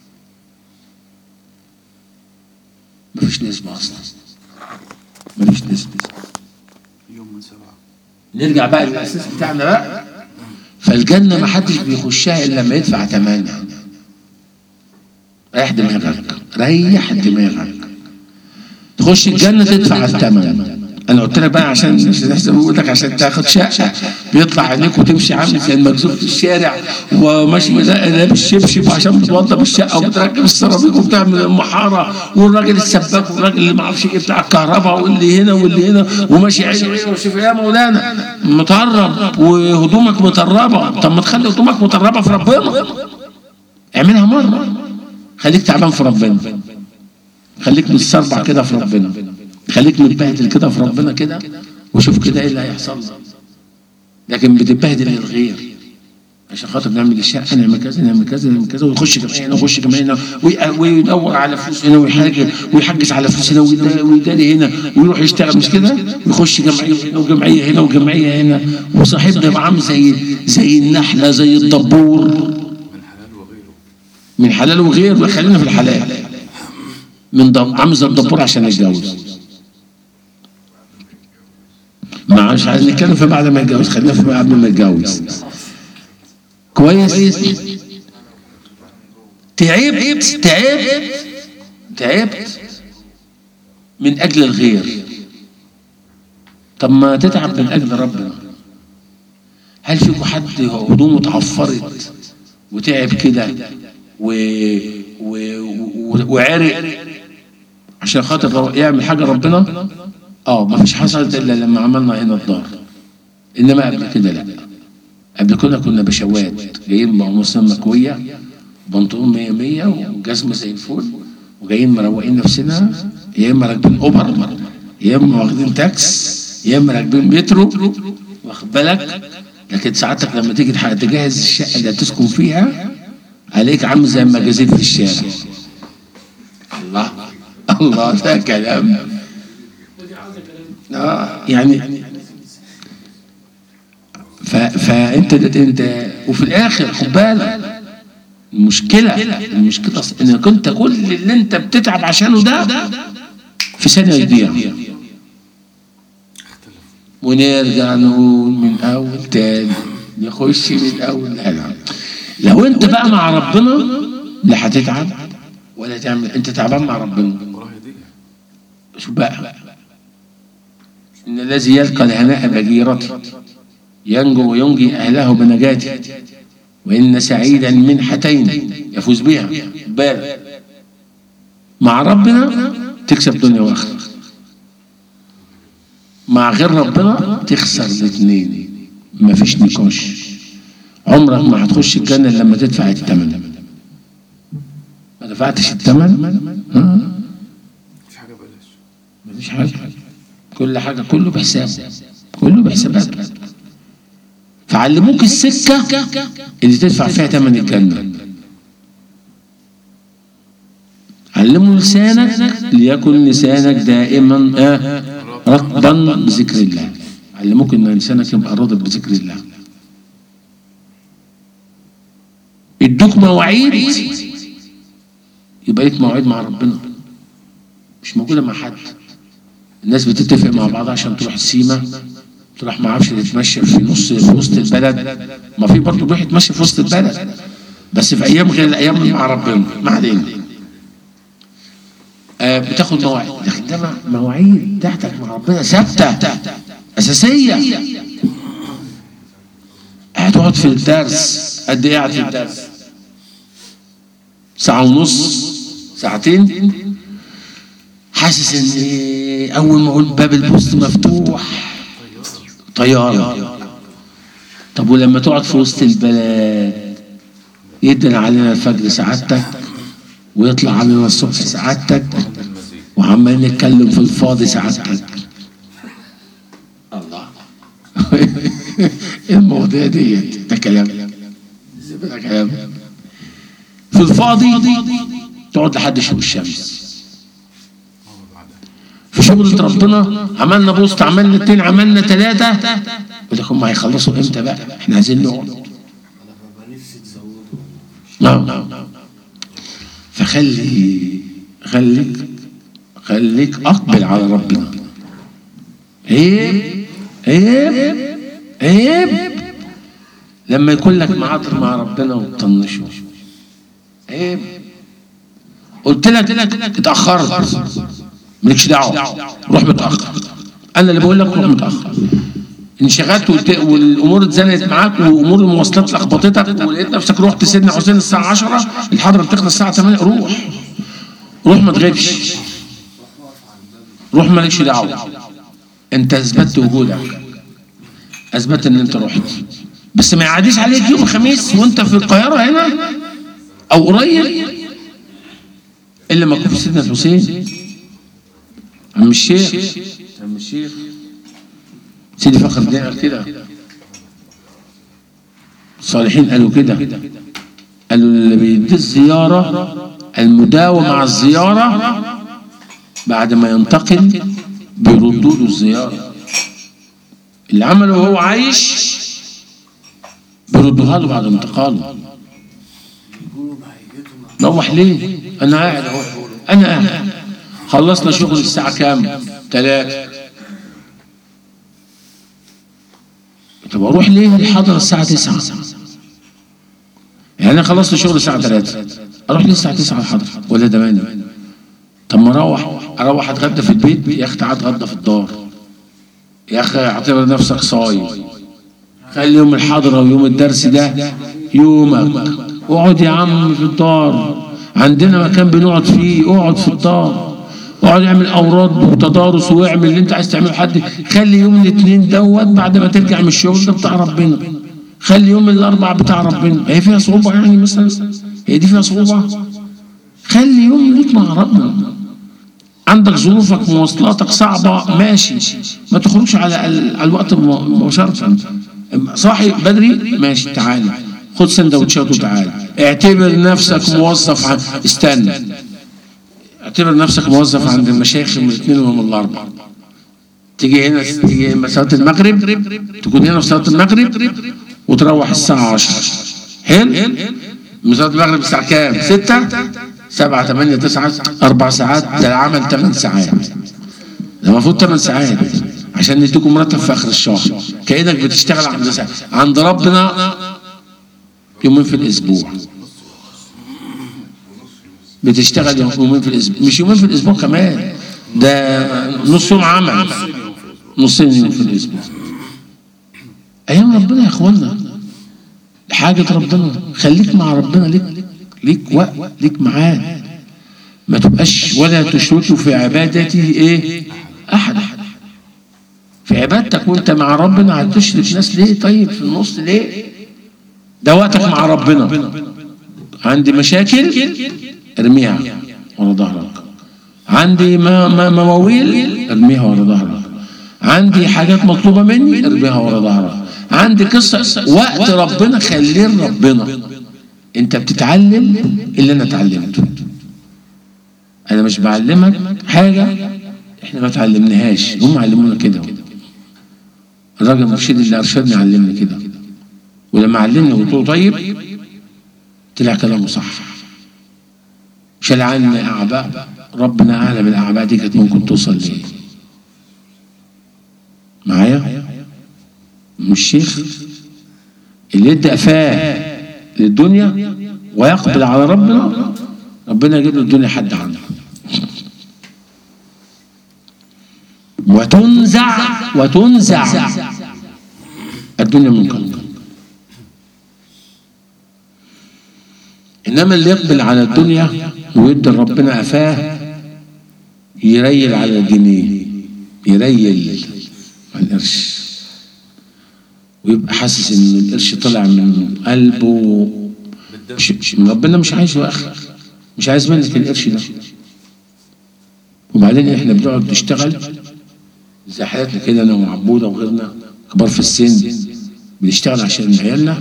مفيش نسبه اصلا مفيش نسبه يوم من سبعة نرجع بقى للاساس بتاعنا بقى فالجنه ما حدش بيخشها الا لما يدفع ثمنها ريح دماغك ريح دماغك تخش الجنه تدفع الثمن انا قلت لك بقى عشان مش تحسب بقول لك عشان تاخد شقه بيطلع عينيك وتمشي عامل زي المجذوب في الشارع وماشي لابس شبشب عشان بتوضب الشقه وبتركب السيراميك وبتعمل المحاره والراجل السباك والراجل اللي ما اعرفش ايه بتاع الكهرباء واللي هنا واللي هنا وماشي عيني وشوف يا مولانا مطرب وهدومك مطربه طب ما تخلي هدومك مطربه في ربنا اعملها مره خليك تعبان في ربنا خليك متسربع كده في ربنا خليك متبهدل كده في ربنا كده وشوف كده ايه اللي هيحصل لك لكن بتتبهدل للغير عشان خاطر نعمل الشقه نعمل كذا نعمل كذا نعمل كذا ويخش جمعيه هنا ويخش جمعيه هنا وي- ويدور على فلوس هنا ويحاجز ويحجز على فلوس هنا ويدا- ويداري هنا ويروح يشتغل مش كده ويخش جمعيه هنا وجمعيه هنا وجمعيه هنا وصاحبنا يبقى عامل زي زي النحله زي الدبور من حلال وغيره من حلال وغير خلينا في الحلال من ضم... عامل زي الدبور عشان يتجوز ما مش عايز نتكلم في بعد ما يتجوز خلينا في قبل ما يتجوز كويس تعبت تعبت تعبت من اجل الغير طب ما تتعب من اجل ربنا هل فيكم حد هدومه اتعفرت وتعب كده و... و... و... وعرق عشان خاطر يعمل حاجه ربنا اه ما فيش حصلت الا لما عملنا هنا الدار انما قبل كده لا قبل كده كنا بشوات جايين بقمصان مكويه بنطلون 100 100 وجزمه زي الفل وجايين مروقين نفسنا يا اما راكبين اوبر يا اما واخدين تاكس يا اما راكبين مترو واخد بالك لكن ساعتك لما تيجي تح- تجهز الشقه اللي هتسكن فيها عليك عامل زي المجازين في الشارع الله الله ده كلام اه يعني ف... فانت انت وفي الاخر خد بالك المشكله المشكله أص- انك انت كل اللي انت بتتعب عشانه ده في ثانيه يضيع ونرجع نقول من اول تاني نخش من اول لا لا لو انت بقى مع ربنا لا هتتعب ولا تعمل انت تعبان مع ربنا وراه هدية شوف بقى ان الذي يلقى الهناء بجيرته ينجو وينجي أهله بنجاته وإن سعيدا منحتين يفوز بها بال مع ربنا تكسب دنيا وآخرة مع غير ربنا تخسر الاثنين مفيش نقاش عمرك ما هتخش الجنة إلا لما تدفع الثمن ما دفعتش الثمن ها؟ مفيش حاجه بلاش مفيش حاجة كل حاجة كله بحساب كله بحسابات فعلموك السكة اللي تدفع فيها ثمن الجنة علموا لسانك ليكن لسانك دائما آه رطبا بذكر الله علموك ان لسانك يبقى رطب بذكر الله ادوك مواعيد يبقى ليك مواعيد مع ربنا مش موجوده مع حد الناس بتتفق مع بعض عشان تروح السيما تروح ما اعرفش تتمشى في نص في وسط البلد ما في برضه بيروح يتمشى في وسط البلد بس في ايام غير الايام اللي مع ربنا ما علينا آه بتاخد مواعيد لكن ده مع- مواعيد بتاعتك مع ربنا ثابته اساسيه هتقعد في الدرس قد ايه قاعد في الدرس ساعه ونص ساعتين حاسس ان إيه، اول ما اقول باب البوست مفتوح طياره طب ولما تقعد في وسط البلد يدن علينا الفجر سعادتك ويطلع علينا الصبح سعادتك وعمال نتكلم في الفاضي سعادتك الله إيه المواضيع ديت ده كلام ده كلام في الفاضي تقعد لحد شروق الشمس في شغلة ربنا عملنا بوست عملنا اتنين عملنا تلاتة يقول لك هم هيخلصوا امتى بقى؟ احنا عايزين نقعد نعم فخلي خليك خليك اقبل على ربنا عيب عيب عيب لما يكون لك معاطر مع ربنا وتطنشه عيب قلت لك اتاخرت مالكش دعوه روح متاخر انا اللي بقول لك روح متاخر انشغلت وت- والامور اتزنقت معاك وامور المواصلات لخبطتك ولقيت نفسك رحت سيدنا حسين الساعه 10 الحضره بتخلص الساعه 8 روح روح ما تغيبش روح مالكش دعوه انت اثبتت وجودك اثبت ان انت رحت بس ما يعديش عليك يوم الخميس وانت في القاهره هنا او قريب الا ما يكون في سيدنا الحسين عم الشيخ عم الشيخ سيدي فخر الدين قال كده الصالحين قالوا كده قالوا اللي بيدي الزيارة المداوم مع الزيارة بعد ما ينتقل بيردوا له الزيارة اللي عمله وهو عايش بيردوها له بعد انتقاله روح ليه؟ أنا قاعد أهو أنا قاعد خلصنا شغل الساعة كام؟ ثلاثة طب أروح ليه الحضرة الساعة 9 يعني أنا خلصت شغل الساعة 3 أروح ليه الساعة 9 الحضرة ولا 8 طب ما أروح أروح أتغدى في البيت يا أخي تعال أتغدى في الدار يا أخي اعتبر نفسك صايم خلي يوم الحضرة ويوم الدرس ده يومك اقعد يا عم في الدار عندنا مكان بنقعد فيه اقعد في الدار اقعد اعمل اوراد وتدارس واعمل اللي انت عايز تعمله حد خلي يوم الاثنين دوت بعد ما ترجع من الشغل ده بتاع ربنا خلي يوم الاربع بتاع ربنا هي فيها صعوبه يعني مثلا هي دي فيها صعوبه خلي يوم ليك مع ربنا عندك ظروفك مواصلاتك صعبة ماشي ما تخرجش على ال- على الوقت الم- مباشرة صاحي بدري ماشي تعالى خد سندوتشات وتعالى اعتبر نفسك موظف عن... استنى اعتبر نفسك موظف عند المشايخ من الاثنين ومن الاربعة تيجي هنا تيجي هنا صلاة المغرب تكون هنا في صلاة المغرب وتروح الساعة 10 حلو من صلاة المغرب الساعة كام؟ 6 7 8 9 أربع ساعات ده العمل 8 ساعات ده المفروض 8 ساعات عشان نديكم مرتب في آخر الشهر كأنك بتشتغل عند ساعة. عند ربنا يومين في الأسبوع بتشتغل يومين في الأسبوع مش يومين في الأسبوع كمان ده نص يوم عمل نصين يوم في الأسبوع ايام ربنا يا اخوانا حاجة ربنا خليك مع ربنا ليك ليك وقت ليك معاه ما تبقاش ولا تشركوا في عبادته ايه احد في عبادتك وانت مع ربنا هتشرك ناس ليه طيب في النص ليه ده وقتك مع ربنا عندي مشاكل ارميها ورا ظهرك عندي ما ما مواويل ارميها ورا ظهرك عندي حاجات مطلوبه مني ارميها ورا ظهرك عندي قصه وقت ربنا خليه ربنا انت بتتعلم اللي انا اتعلمته انا مش بعلمك حاجه احنا ما اتعلمناهاش هم علمونا كده الراجل المرشد اللي ارشدني علمني كده ولما علمني قلت له طيب طلع كلامه صح شال عني اعباء ربنا اعلم الاعباء دي كانت ممكن توصل لايه معايا مش شيخ اللي ادى قفاه للدنيا ويقبل على ربنا ربنا يجيب له الدنيا حد عنه وتنزع وتنزع الدنيا من قلبه انما اللي يقبل على الدنيا ويدي ربنا قفاه يريل على الجنيه يريل على القرش ويبقى حاسس ان القرش طلع من قلبه مش مش- ربنا مش عايزه يا اخي مش عايز منك القرش ده وبعدين احنا بنقعد نشتغل زي حالاتنا كده انا وعبوده وغيرنا كبار في السن بنشتغل عشان عيالنا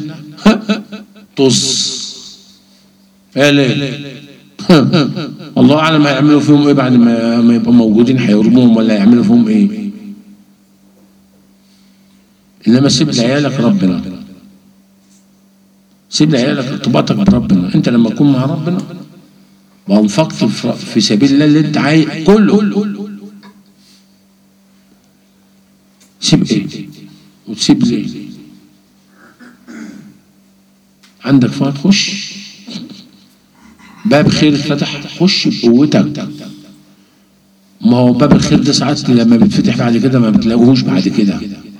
طز يا ليه الله اعلم هيعملوا فيهم ايه بعد ما ما يبقوا موجودين هيرموهم ولا هيعملوا فيهم ايه انما سيب لعيالك ربنا سيب لعيالك ارتباطك بربنا انت لما تكون مع ربنا وانفقت في- في سبيل الله اللي انت عايز كله سيب ايه وتسيب ليه عندك فات خش باب خير اتفتح خش بقوتك ما هو باب الخير ده ساعات لما بيتفتح بعد كده ما بتلاقوهوش بعد كده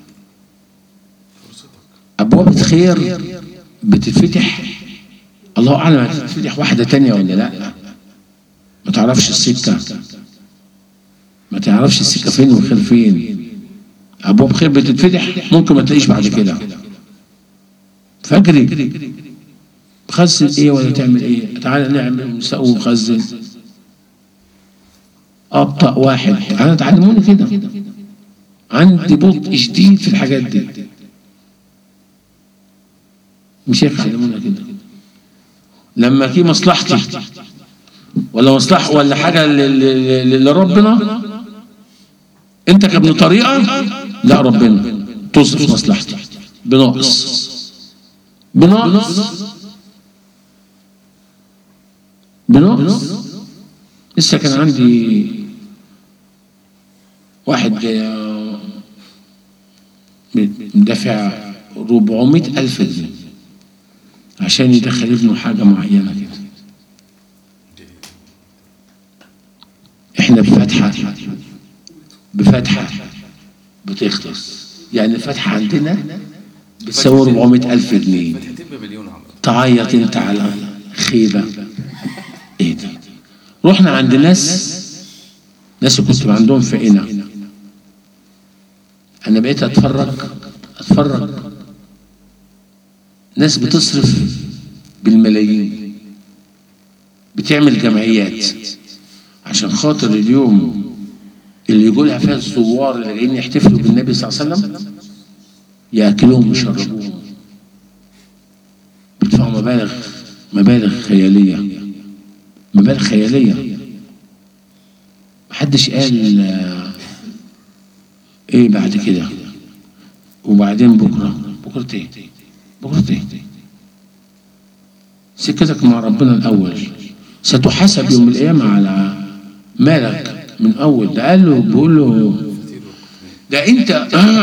ابواب الخير بتتفتح الله اعلم هتتفتح واحده تانية ولا لا ما تعرفش السكه ما تعرفش السكه فين والخير فين ابواب خير بتتفتح ممكن ما تلاقيش بعد كده فاجري تخزن ايه ولا تعمل ايه تعال نعمل نسوي ونخزن ابطا واحد انا تعلموني كده عندي بطء شديد في الحاجات دي مش هيك علمونا كده لما في مصلحتي ولا مصلحة ولا حاجة ل- ل- ل- لربنا انت كابن طريقة لا ربنا تصرف مصلحتي بناقص بناقص بناقص لسه كان عندي واحد آه، مدافع 400 ألف جنيه عشان يدخل ابنه حاجة معينة كده احنا بفتحة بفتحة بتخلص يعني الفتحة عندنا بتساوي 400 ألف جنيه فتحتين بمليون عمرو تعيط انت على خيبة ايه ده رحنا عند ناس ناس كنت عندهم في قنا انا بقيت اتفرج اتفرج ناس بتصرف بالملايين بتعمل جمعيات عشان خاطر اليوم اللي يقولها فيها الزوار اللي جايين يحتفلوا بالنبي صلى الله عليه وسلم ياكلوهم ويشربوهم بيدفعوا مبالغ مبالغ خيالية مبالغ خيالية محدش قال آه، ايه بعد كده وبعدين بكرة بكرة ايه بكرة ايه سكتك مع ربنا الأول ستحاسب يوم القيامة على مالك من أول ده قال له بيقول له ده أنت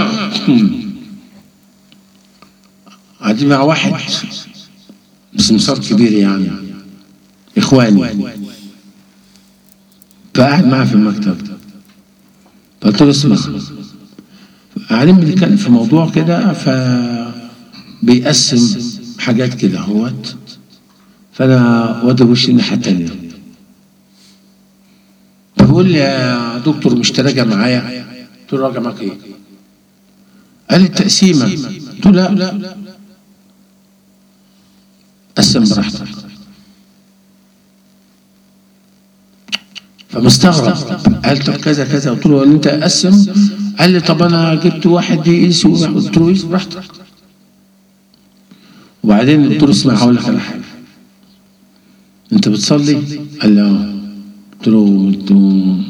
قاعدين مع واحد بسمسار كبير يعني إخواني فقعد معاه في المكتب فقلت له اسمع قاعدين بنتكلم في موضوع كده ف بيقسم حاجات كده اهوت فانا وادي وشي الناحيه التانيه فبيقول لي يا دكتور مش تراجع معايا قلت له راجع معاك ايه؟ قال لي التقسيمه قلت له لا قسم براحتك فمستغرب قال طب كذا كذا قلت له انت قسم قال لي طب انا جبت واحد يقيس قلت له قيس براحتك وبعدين قلت له اسمع هقول لك على حاجه انت بتصلي؟ قال لي اه قلت له قلت له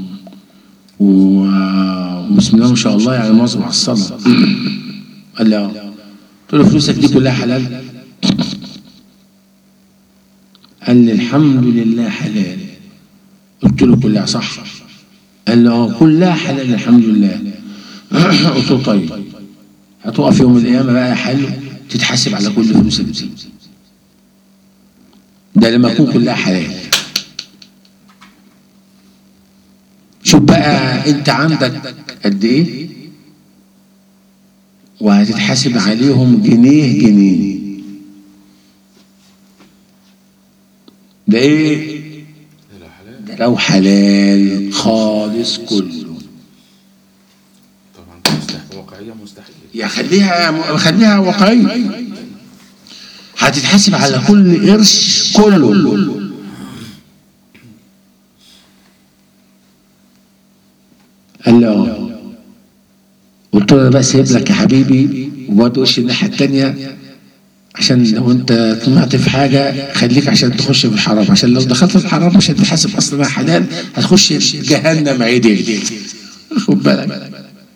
و- وبسم الله ما شاء الله يعني مواظب على الصلاه قال لي اه قلت له فلوسك دي كلها حلال قال لي الحمد لله حلال قلت له كلها صح قال لي اه كلها حلال الحمد لله قلت له طيب هتقف يوم القيامه بقى يا حلو تتحاسب على كل فلوسك دي ده لما تكون كلها حلال شوف بقى انت عندك قد ايه وهتتحاسب عليهم جنيه جنيه ده ايه لا حلال ده لو حلال خالص كله طبعا مستحيل واقعية مستحيل يا خليها خليها واقعية هتتحاسب على كل قرش كله قال لي اه قلت له انا بقى سايب لك يا حبيبي وبعد وش الناحيه التانيه عشان لو انت طمعت في حاجه خليك عشان تخش في الحرام عشان لو دخلت في الحرام مش هتتحاسب اصلا حلال هتخش جهنم عدل خد بالك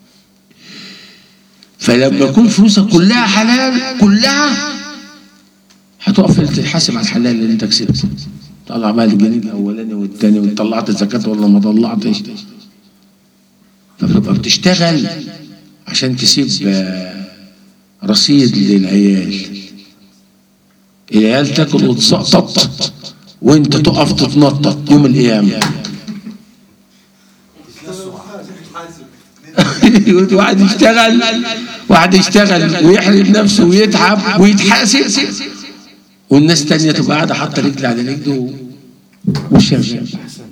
فلما يكون فلوسك كلها حلال كلها هتقف تتحاسب على الحلال اللي انت كسبته طلع بقى الجنيه الاولاني والثاني وطلعت الزكاه ولا ما طلعتش فبتبقى بتشتغل عشان تسيب آه، رصيد للعيال العيال تاكل وتسقطط وانت تقف تتنطط يوم القيامه واحد يشتغل واحد يشتغل ويحرم نفسه ويتعب ويتحاسب والناس تانية تبقى قاعدة حاطة رجل على رجل وشغال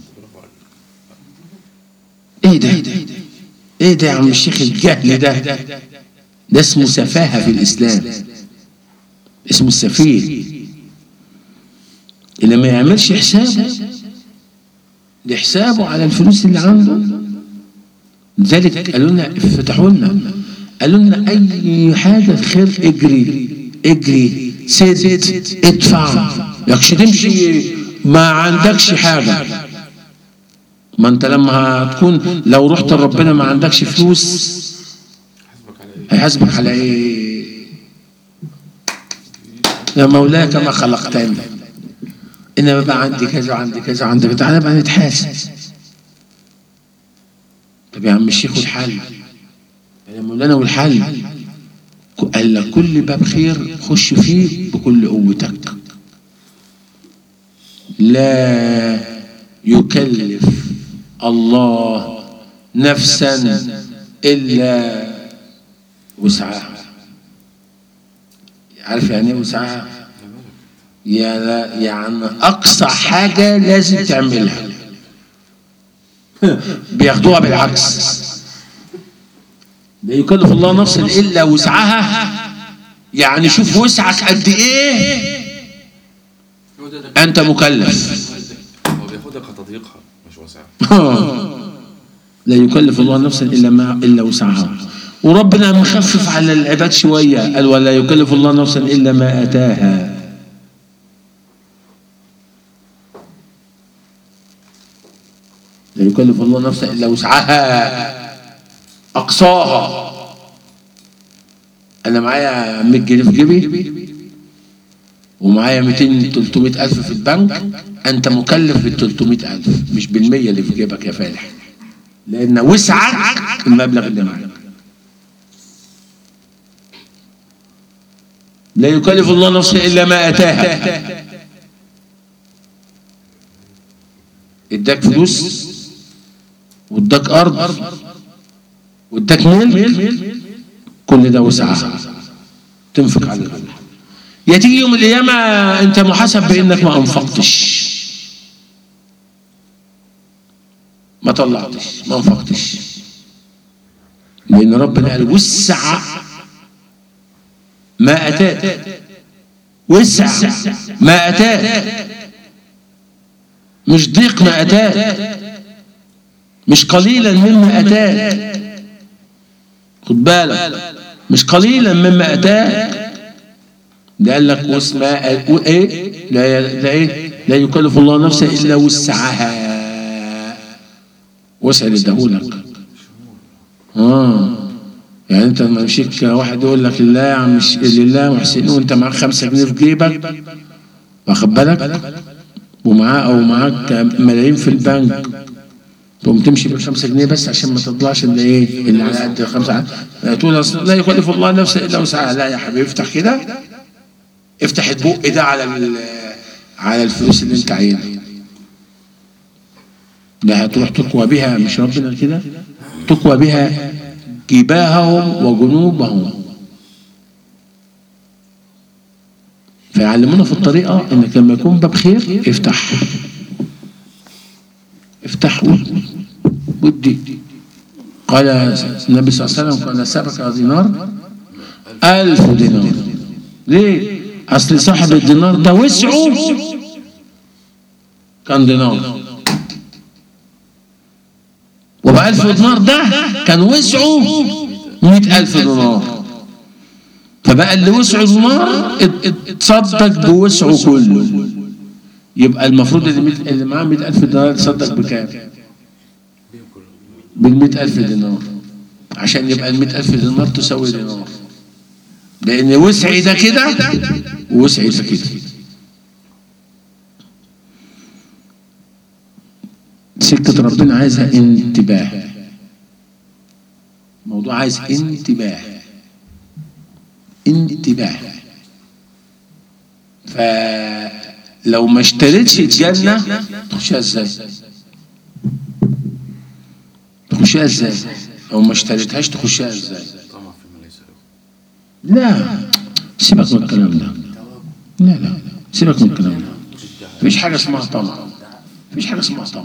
ايه ده ايه ده يا عم الشيخ الجهل ده ده اسمه سفاهة في الإسلام اسمه السفيه اللي ما يعملش حسابه لحسابه على الفلوس اللي عنده لذلك قالوا لنا افتحوا لنا قالوا لنا اي حاجه خير اجري اجري سد ادفع يكش تمشي ما عندكش حاجه ما انت لما هتكون لو رحت لربنا ما عندكش فلوس حسبك على ايه هيحاسبك على ايه يا مولاي كما خلقتني انما بقى عندي كذا وعندي كذا وعندي كذا تعالى بقى نتحاسب طب يا عم الشيخ والحل يا مولانا والحل قال لك كل باب خير خش فيه بكل قوتك لا يكلف الله نفسا الا وسعها عارف يعني ايه وسعها يا يعني اقصى حاجه لازم تعملها بياخدوها بالعكس لا يكلف الله نفسا الا وسعها يعني شوف وسعك قد ايه هو ده ده انت مكلف هو بياخدها كتضييقها مش واسعة لا يكلف الله نفسا الا ما الا وسعها وربنا مخفف على العباد شويه قال ولا يكلف الله نفسا الا ما اتاها لا يكلف الله نفسا الا وسعها اقصاها انا معايا 100 جنيه في جيبي ومعايا 200 300 الف في البنك انت مكلف بال 300 الف مش بالمية اللي في جيبك يا فالح لان وسعك المبلغ اللي معاك لا يكلف الله نفسا الا ما اتاها اداك فلوس واداك ارض واداك ملك كل ده وسعها تنفق على الغير يا تيجي يوم القيامة أنت محاسب بأنك ما أنفقتش ما طلعتش ما أنفقتش لأن ربنا قال وسع ما أتاك وسع ما أتاك مش ضيق ما أتاك مش قليلا مما أتاك خد بالك مش قليلا مما أتاك ده قال لك واسمع ايه لا لا ايه لا يكلف الله نفسا الا وسعها وسع اللي اداهولك اه يعني انت لما يمشيك واحد يقول لك لله يا عم مش لله محسن وانت معاك خمسة جنيه في جيبك واخد بالك ومعاه او معاك ملايين في البنك تقوم تمشي بالخمسة جنيه بس عشان ما تطلعش اللي ايه اللي على قد الخمسة تقول أصل لا يكلف الله نفسا الا وسعها لا يا حبيبي افتح كده افتح البق ده على ال- على الفلوس اللي انت عايزها ده هتروح تقوى بها مش ربنا كده تقوى بها جباههم وجنوبهم فيعلمونا في الطريقة انك لما يكون باب خير افتح افتح ودي قال النبي صلى الله عليه وسلم قال سبك دينار ألف دينار ليه؟ أصل صاحب الدينار ده وسعه كان دينار وبألف دينار ده كان وسعه مئة ألف دينار فبقى اللي وسعه دينار ات- ات- اتصدق بوسعه كله يبقى المفروض اللي, ميت اللي معاه مئة ألف دينار يتصدق بكام؟ بالمئة ألف دينار عشان يبقى المئة ألف دينار تساوي دينار لأن وسعي ده كده ووسعي ده كده سكة ربنا عايزها انتباه موضوع عايز انتباه انتباه فلو ما اشتريتش الجنة تخشها ازاي تخشها ازاي لو ما اشتريتهاش تخشها ازاي طمع فيما ليس له لا سيبك من الكلام ده لا لا سيبك من الكلام ده مفيش حاجة اسمها طمع مفيش حاجة اسمها طمع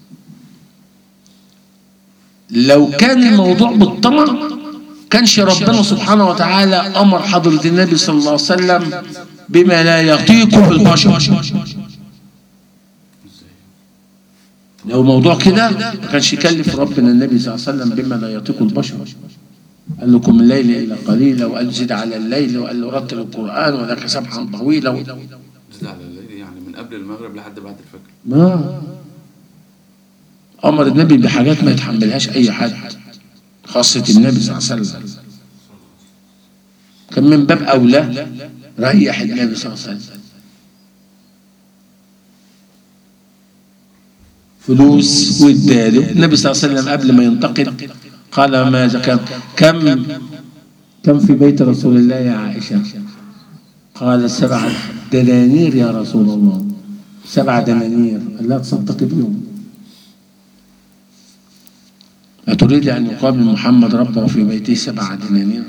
لو كان الموضوع بالطمع كانش ربنا سبحانه وتعالى أمر حضرة النبي صلى الله عليه وسلم بما لا يطيق البشر لو موضوع كده ما كانش يكلف ربنا النبي صلى الله عليه وسلم بما لا يطيق البشر قال لكم الليل إلا قليلا وقال زد على الليل وقال له رتل القرآن وذاك سبحا طويلا زد على الليل يعني من قبل المغرب لحد بعد الفجر ما أمر النبي بحاجات ما يتحملهاش أي حد خاصة النبي صلى الله عليه وسلم كان من باب أولى ريح النبي صلى الله عليه وسلم فلوس واداله النبي صلى الله عليه وسلم قبل ما ينتقل قال ماذا كم كم كم في بيت رسول الله يا عائشة قال سبع دنانير يا رسول الله سبع دنانير قال لا تصدق بهم أتريد أن يقابل محمد ربه في بيته سبع دنانير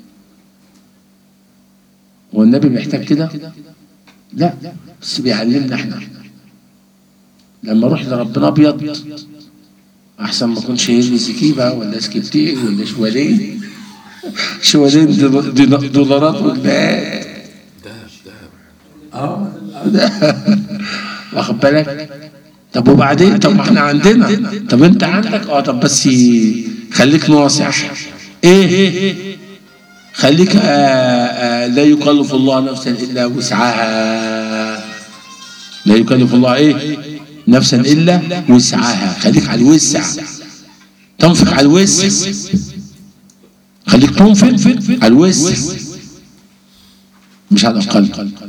هو النبي محتاج كده لا بس بيعلمنا احنا لما اروح لربنا ابيض احسن ما اكون شايل لي زكيبه ولا سكيبتين ولا شوالين شوالين دول- دول- دولارات وجنيهات دهب دهب اه ده واخد بالك طب وبعدين طب ما احنا عندنا طب انت عندك اه طب بس خليك ناصح ايه خليك آه آه لا يكلف الله نفسا الا وسعها لا يكلف الله ايه نفسا الا وسعها خليك على الوسع تنفق على الوسع خليك تنفق على الوسع مش على الاقل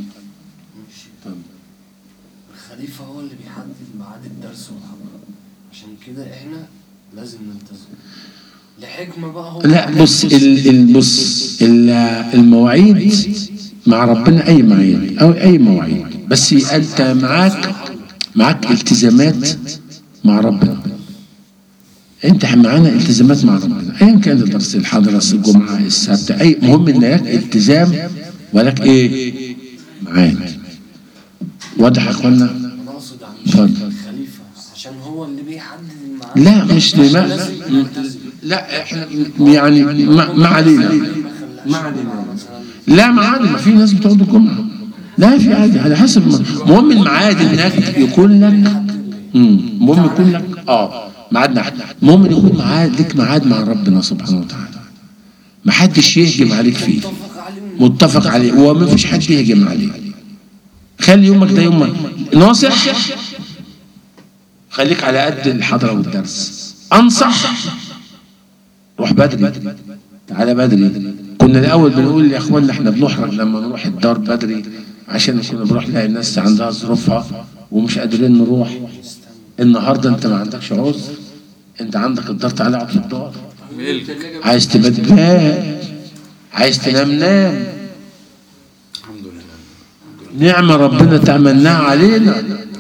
الخليفة هو اللي بيحدد ميعاد الدرس والحضور عشان كده احنا لازم نلتزم لحكمة بقى هو لا بص ال ال بص ال- المواعيد مع ربنا اي مواعيد او اي مواعيد بس انت معاك معاك التزامات مع ربنا انت معانا التزامات مع ربنا ايا كان الدرس الحضره الجمعه السبت اي مهم ان لك التزام ولك ايه ميعاد واضح يا اخوانا انا اقصد عن اتفضل. الخليفه عشان هو اللي بيحدد الميعاد لا مش لما لا احنا يعني ما, ما علينا ما علينا لا ما عادي ما في ناس بتقعد الجمعه لا في عادي على حسب ما المهم الميعاد انك يكون لك مم. المهم يكون لك اه ميعاد نحن المهم ان يكون ميعاد لك ميعاد مع ربنا سبحانه وتعالى ما حدش يهجم عليك فيه متفق عليه من متفق عليه وما فيش حد يهجم عليه خلي يومك ده يوم ناصح خليك على قد الحضرة والدرس أنصح روح بدري تعالى بدري كنا الأول بنقول يا إخواننا إحنا بنحرج لما نروح الدار بدري عشان كنا بنروح نلاقي الناس عندها ظروفها ومش قادرين نروح النهارده أنت ما عندكش عذر أنت عندك الدار تعالى اقعد في الدار ملك عايز تبات بات عايز تنام نام الحمد لله نعمة ربنا تمناها علينا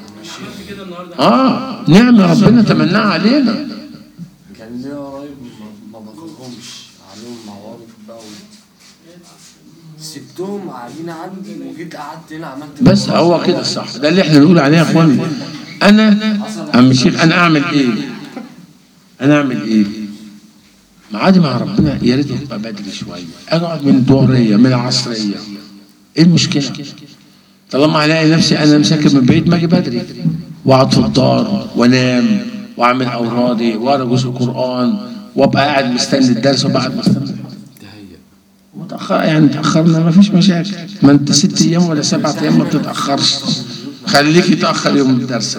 اه نعمة ربنا تمناها علينا كان ليا قرايب ما- ما بخرجهمش عليهم معوارض بقى و- سبتهم قاعدين عندي وجيت قعدت هنا عملت بس هو كده الصح ده اللي احنا بنقول عليه يا اخواني انا عم الشيخ انا اعمل ايه انا اعمل ايه معادي مع ربنا يا ريت يبقى بدري شويه اقعد من الظهريه من العصريه ايه المشكله طالما هلاقي نفسي انا مساكن من بعيد ما اجي بدري واقعد في الدار وانام واعمل اورادي واقرا جزء قران وابقى قاعد مستني الدرس وابقى قاعد مستني تهيأ متأخر يعني تأخرنا ما فيش مشاكل ما انت ست ايام ولا سبعة ايام ما بتتأخرش خليك يتأخر يوم الدرس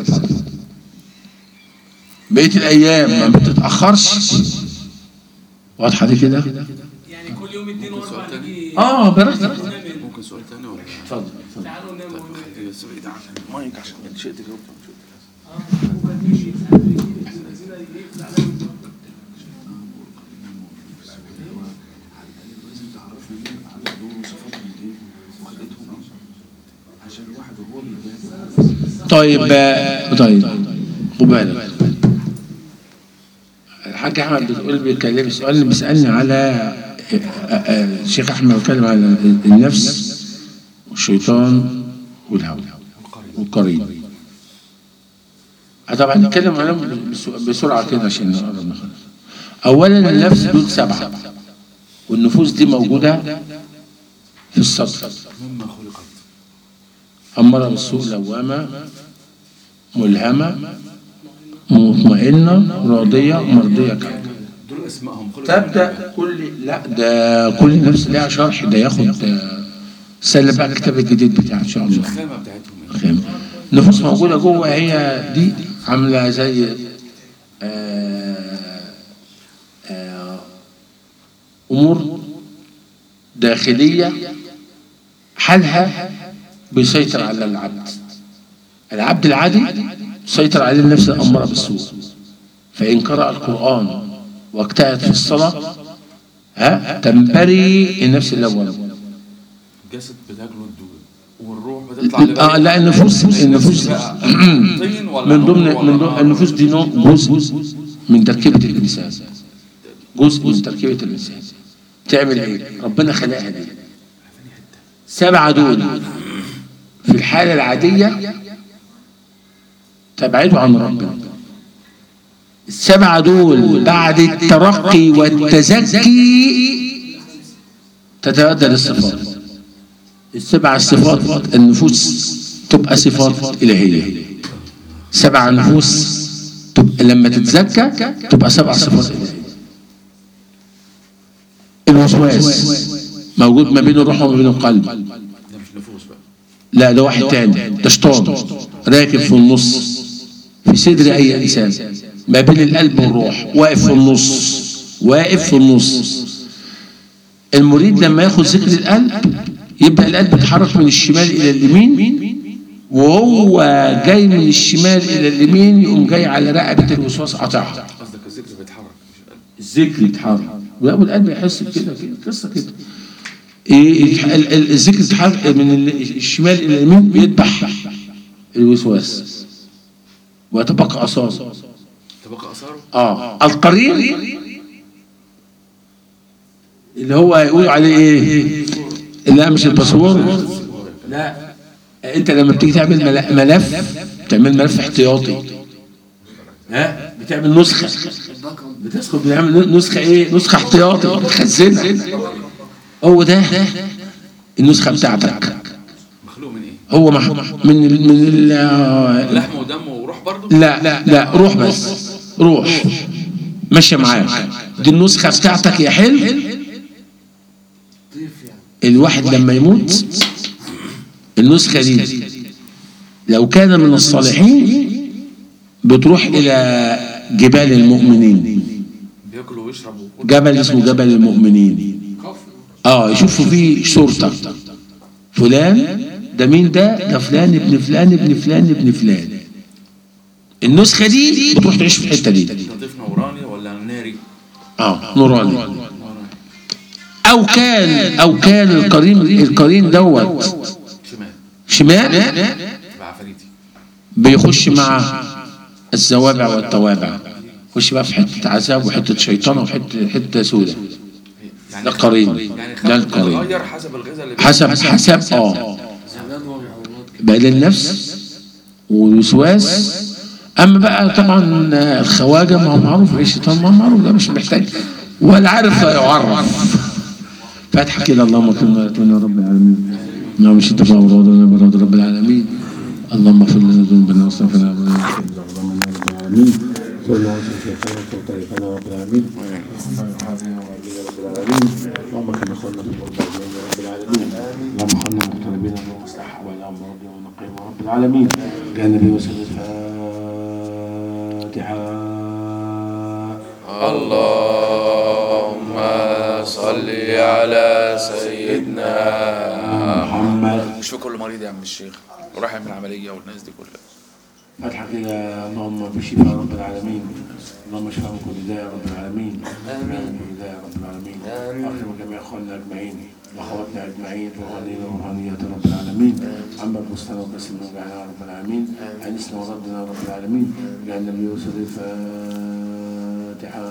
بقية الايام ما بتتأخرش واضحة دي كده يعني كل يوم اتنين واربع نيجي اه براحتك ممكن سؤال تاني ولا اتفضل اتفضل تعالوا ننام خلي بس بعيد عن المايك عشان شئت جاوبت طيب آه، طيب خد بالك الحاج احمد بتقول بيكلمني سؤال اللي بيسالني على آه، آه، آه، الشيخ احمد بيتكلم على النفس والشيطان والهوى والقرين آه، طبعا نتكلم عنهم بس- بسرعه كده عشان نقرب نخلص اولا النفس دول سبعه والنفوس دي موجوده في الصدر مما خلقت أمر بالسوء لوامة ملهمة مطمئنة راضية مرضية كاملة دول اسمائهم خلقت تبدأ كل لا ده كل نفس لها شرح ده ياخد آه، سنة بقى الكتاب الجديد بتاعه إن شاء الله الخامة بتاعتهم خير. نفوس موجودة جوه هي دي عاملة زي آه، آه، أمور داخلية حالها بيسيطر على العبد العبد العادي يسيطر عليه النفس الأمارة بالسوء فإن قرأ القرآن واجتهد في الصلاة ها تنبري النفس اللوامة الجسد بتاكله الدود والروح بتطلع اه لا النفوس النفوس طين ولا من ضمن نور ولا من ضمن نار؟ النفوس دي نوع جزء من تركيبة الإنسان جزء من تركيبة الإنسان تعمل إيه؟ ربنا خلقها دي سبعة دول في الحالة العادية تبعدوا عن ربنا السبعة دول بعد الترقي والتزكي تتبدل الصفات السبع الصفات النفوس تبقى صفات إلهية سبع نفوس تبقى لما تتزكى تبقى سبع صفات إلهية الوسواس موجود ما بين الروح وما بين القلب ده مش نفوس بقى لا ده واحد تاني ده شيطان راكب في النص في صدر اي انسان ما بين القلب والروح واقف في النص واقف في النص المريد لما ياخد ذكر القلب يبدا القلب يتحرك من الشمال الى اليمين وهو جاي من الشمال الى اليمين يقوم جاي على رقبه الوسواس قاطعها قصدك الذكر بيتحرك مش قلب الذكر يتحرك لا والقلب يحس بكده كده قصه كده ايه يتح- ال- ال- الذكر يتحرك من ال- الشمال الى اليمين يذبح الوسواس ويتبقى اثاره تبقى اثاره اه القرين اللي هو يقولوا عليه ايه لا مش الباسورد لا انت لما بتيجي تعمل مل- ملف تعمل ملف احتياطي ها بتعمل نسخه بتسخن بتعمل نسخه ايه نسخه احتياطي بتخزنها هو ده النسخه بتاعتك مخلوق من ايه؟ هو مح... من ال... من ال... لحم ودم وروح برضه؟ لا لا لا روح بس روح ماشية معاك دي النسخة بتاعتك يا حلو الواحد لما يموت النسخة دي لو كان من الصالحين بتروح إلى جبال المؤمنين بياكل ويشرب وكل جبل اسمه جبل المؤمنين اه يشوفوا فيه صورتك فلان ده مين ده ده فلان ابن فلان ابن فلان ابن فلان النسخة دي بتروح تعيش في الحتة دي لطيف نوراني ولا ناري؟ اه نوراني او كان او كان القرين القرين دوت شمال شمال بعفريتي بيخش مع الزوابع والتوابع يخش بقى في حته عذاب وحته شيطان وحته حته سودة ده قرين يعني ده خلق القرين بتتغير حسب الغذاء اللي حسب حسب اه بقى للنفس والوسواس اما بقى طبعا الخواجه ما هو معروف ايه الشيطان ما هو معروف ده مش محتاج ولا عارف يعرف فاتحه كده اللهم كلنا يا رب العالمين اللهم شد في اورادنا براد رب العالمين اللهم اغفر لنا ذنوبنا واستغفر لنا اللهم رب العالمين صلى الله عليه وسلم وطريقنا رب العالمين اللهم كما خلنا في رب العالمين اللهم خلنا مقتربين اللهم اصلح احوالنا ومرضنا ونقيهم رب العالمين يا النبي وسلم الفاتحه اللهم صل على سيدنا محمد مش في كل مريض يا عم الشيخ وراح يعمل عمليه والناس دي كلها فتحة كده اللهم بشفاء رب العالمين اللهم اشفى من كل داء يا رب العالمين امين من كل داء يا رب العالمين اكرم جميع اخواننا اجمعين واخواتنا اجمعين وغنينا وروحانيات يا رب العالمين عما بستنا وقسم وجعنا يا رب العالمين انسنا وردنا يا رب العالمين جعلنا من يوسف الفاتحه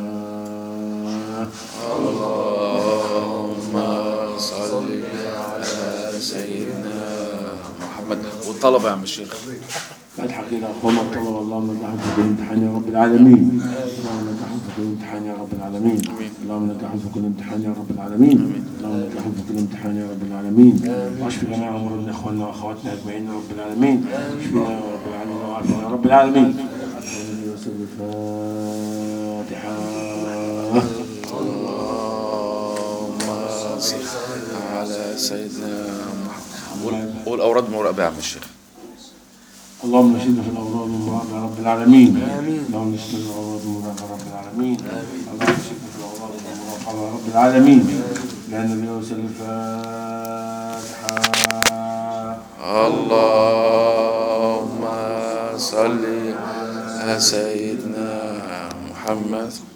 اللهم صل على سيدنا محمد والطلبه يا عم الشيخ فتحة كده أخوانا الطلبة اللهم نجحهم في كل امتحان يا رب العالمين اللهم نجحهم في كل امتحان يا رب العالمين اللهم نجحهم في كل امتحان يا رب العالمين اللهم نجحهم في كل امتحان يا رب العالمين واشف جميع امورنا اخواننا واخواتنا اجمعين يا رب العالمين اشفنا يا رب العالمين وعافنا يا رب العالمين النبي وسلم الفاتحة اللهم صل على سيدنا محمد والاوراد مراقبه يا عم الشيخ اللهم اشفنا في الامراض والمرض يا رب العالمين اللهم اشفنا في الامراض والمرض يا رب العالمين اللهم اشفنا في الامراض والمرض يا رب العالمين لان النبي وسلم الفاتحه اللهم صل على سيدنا محمد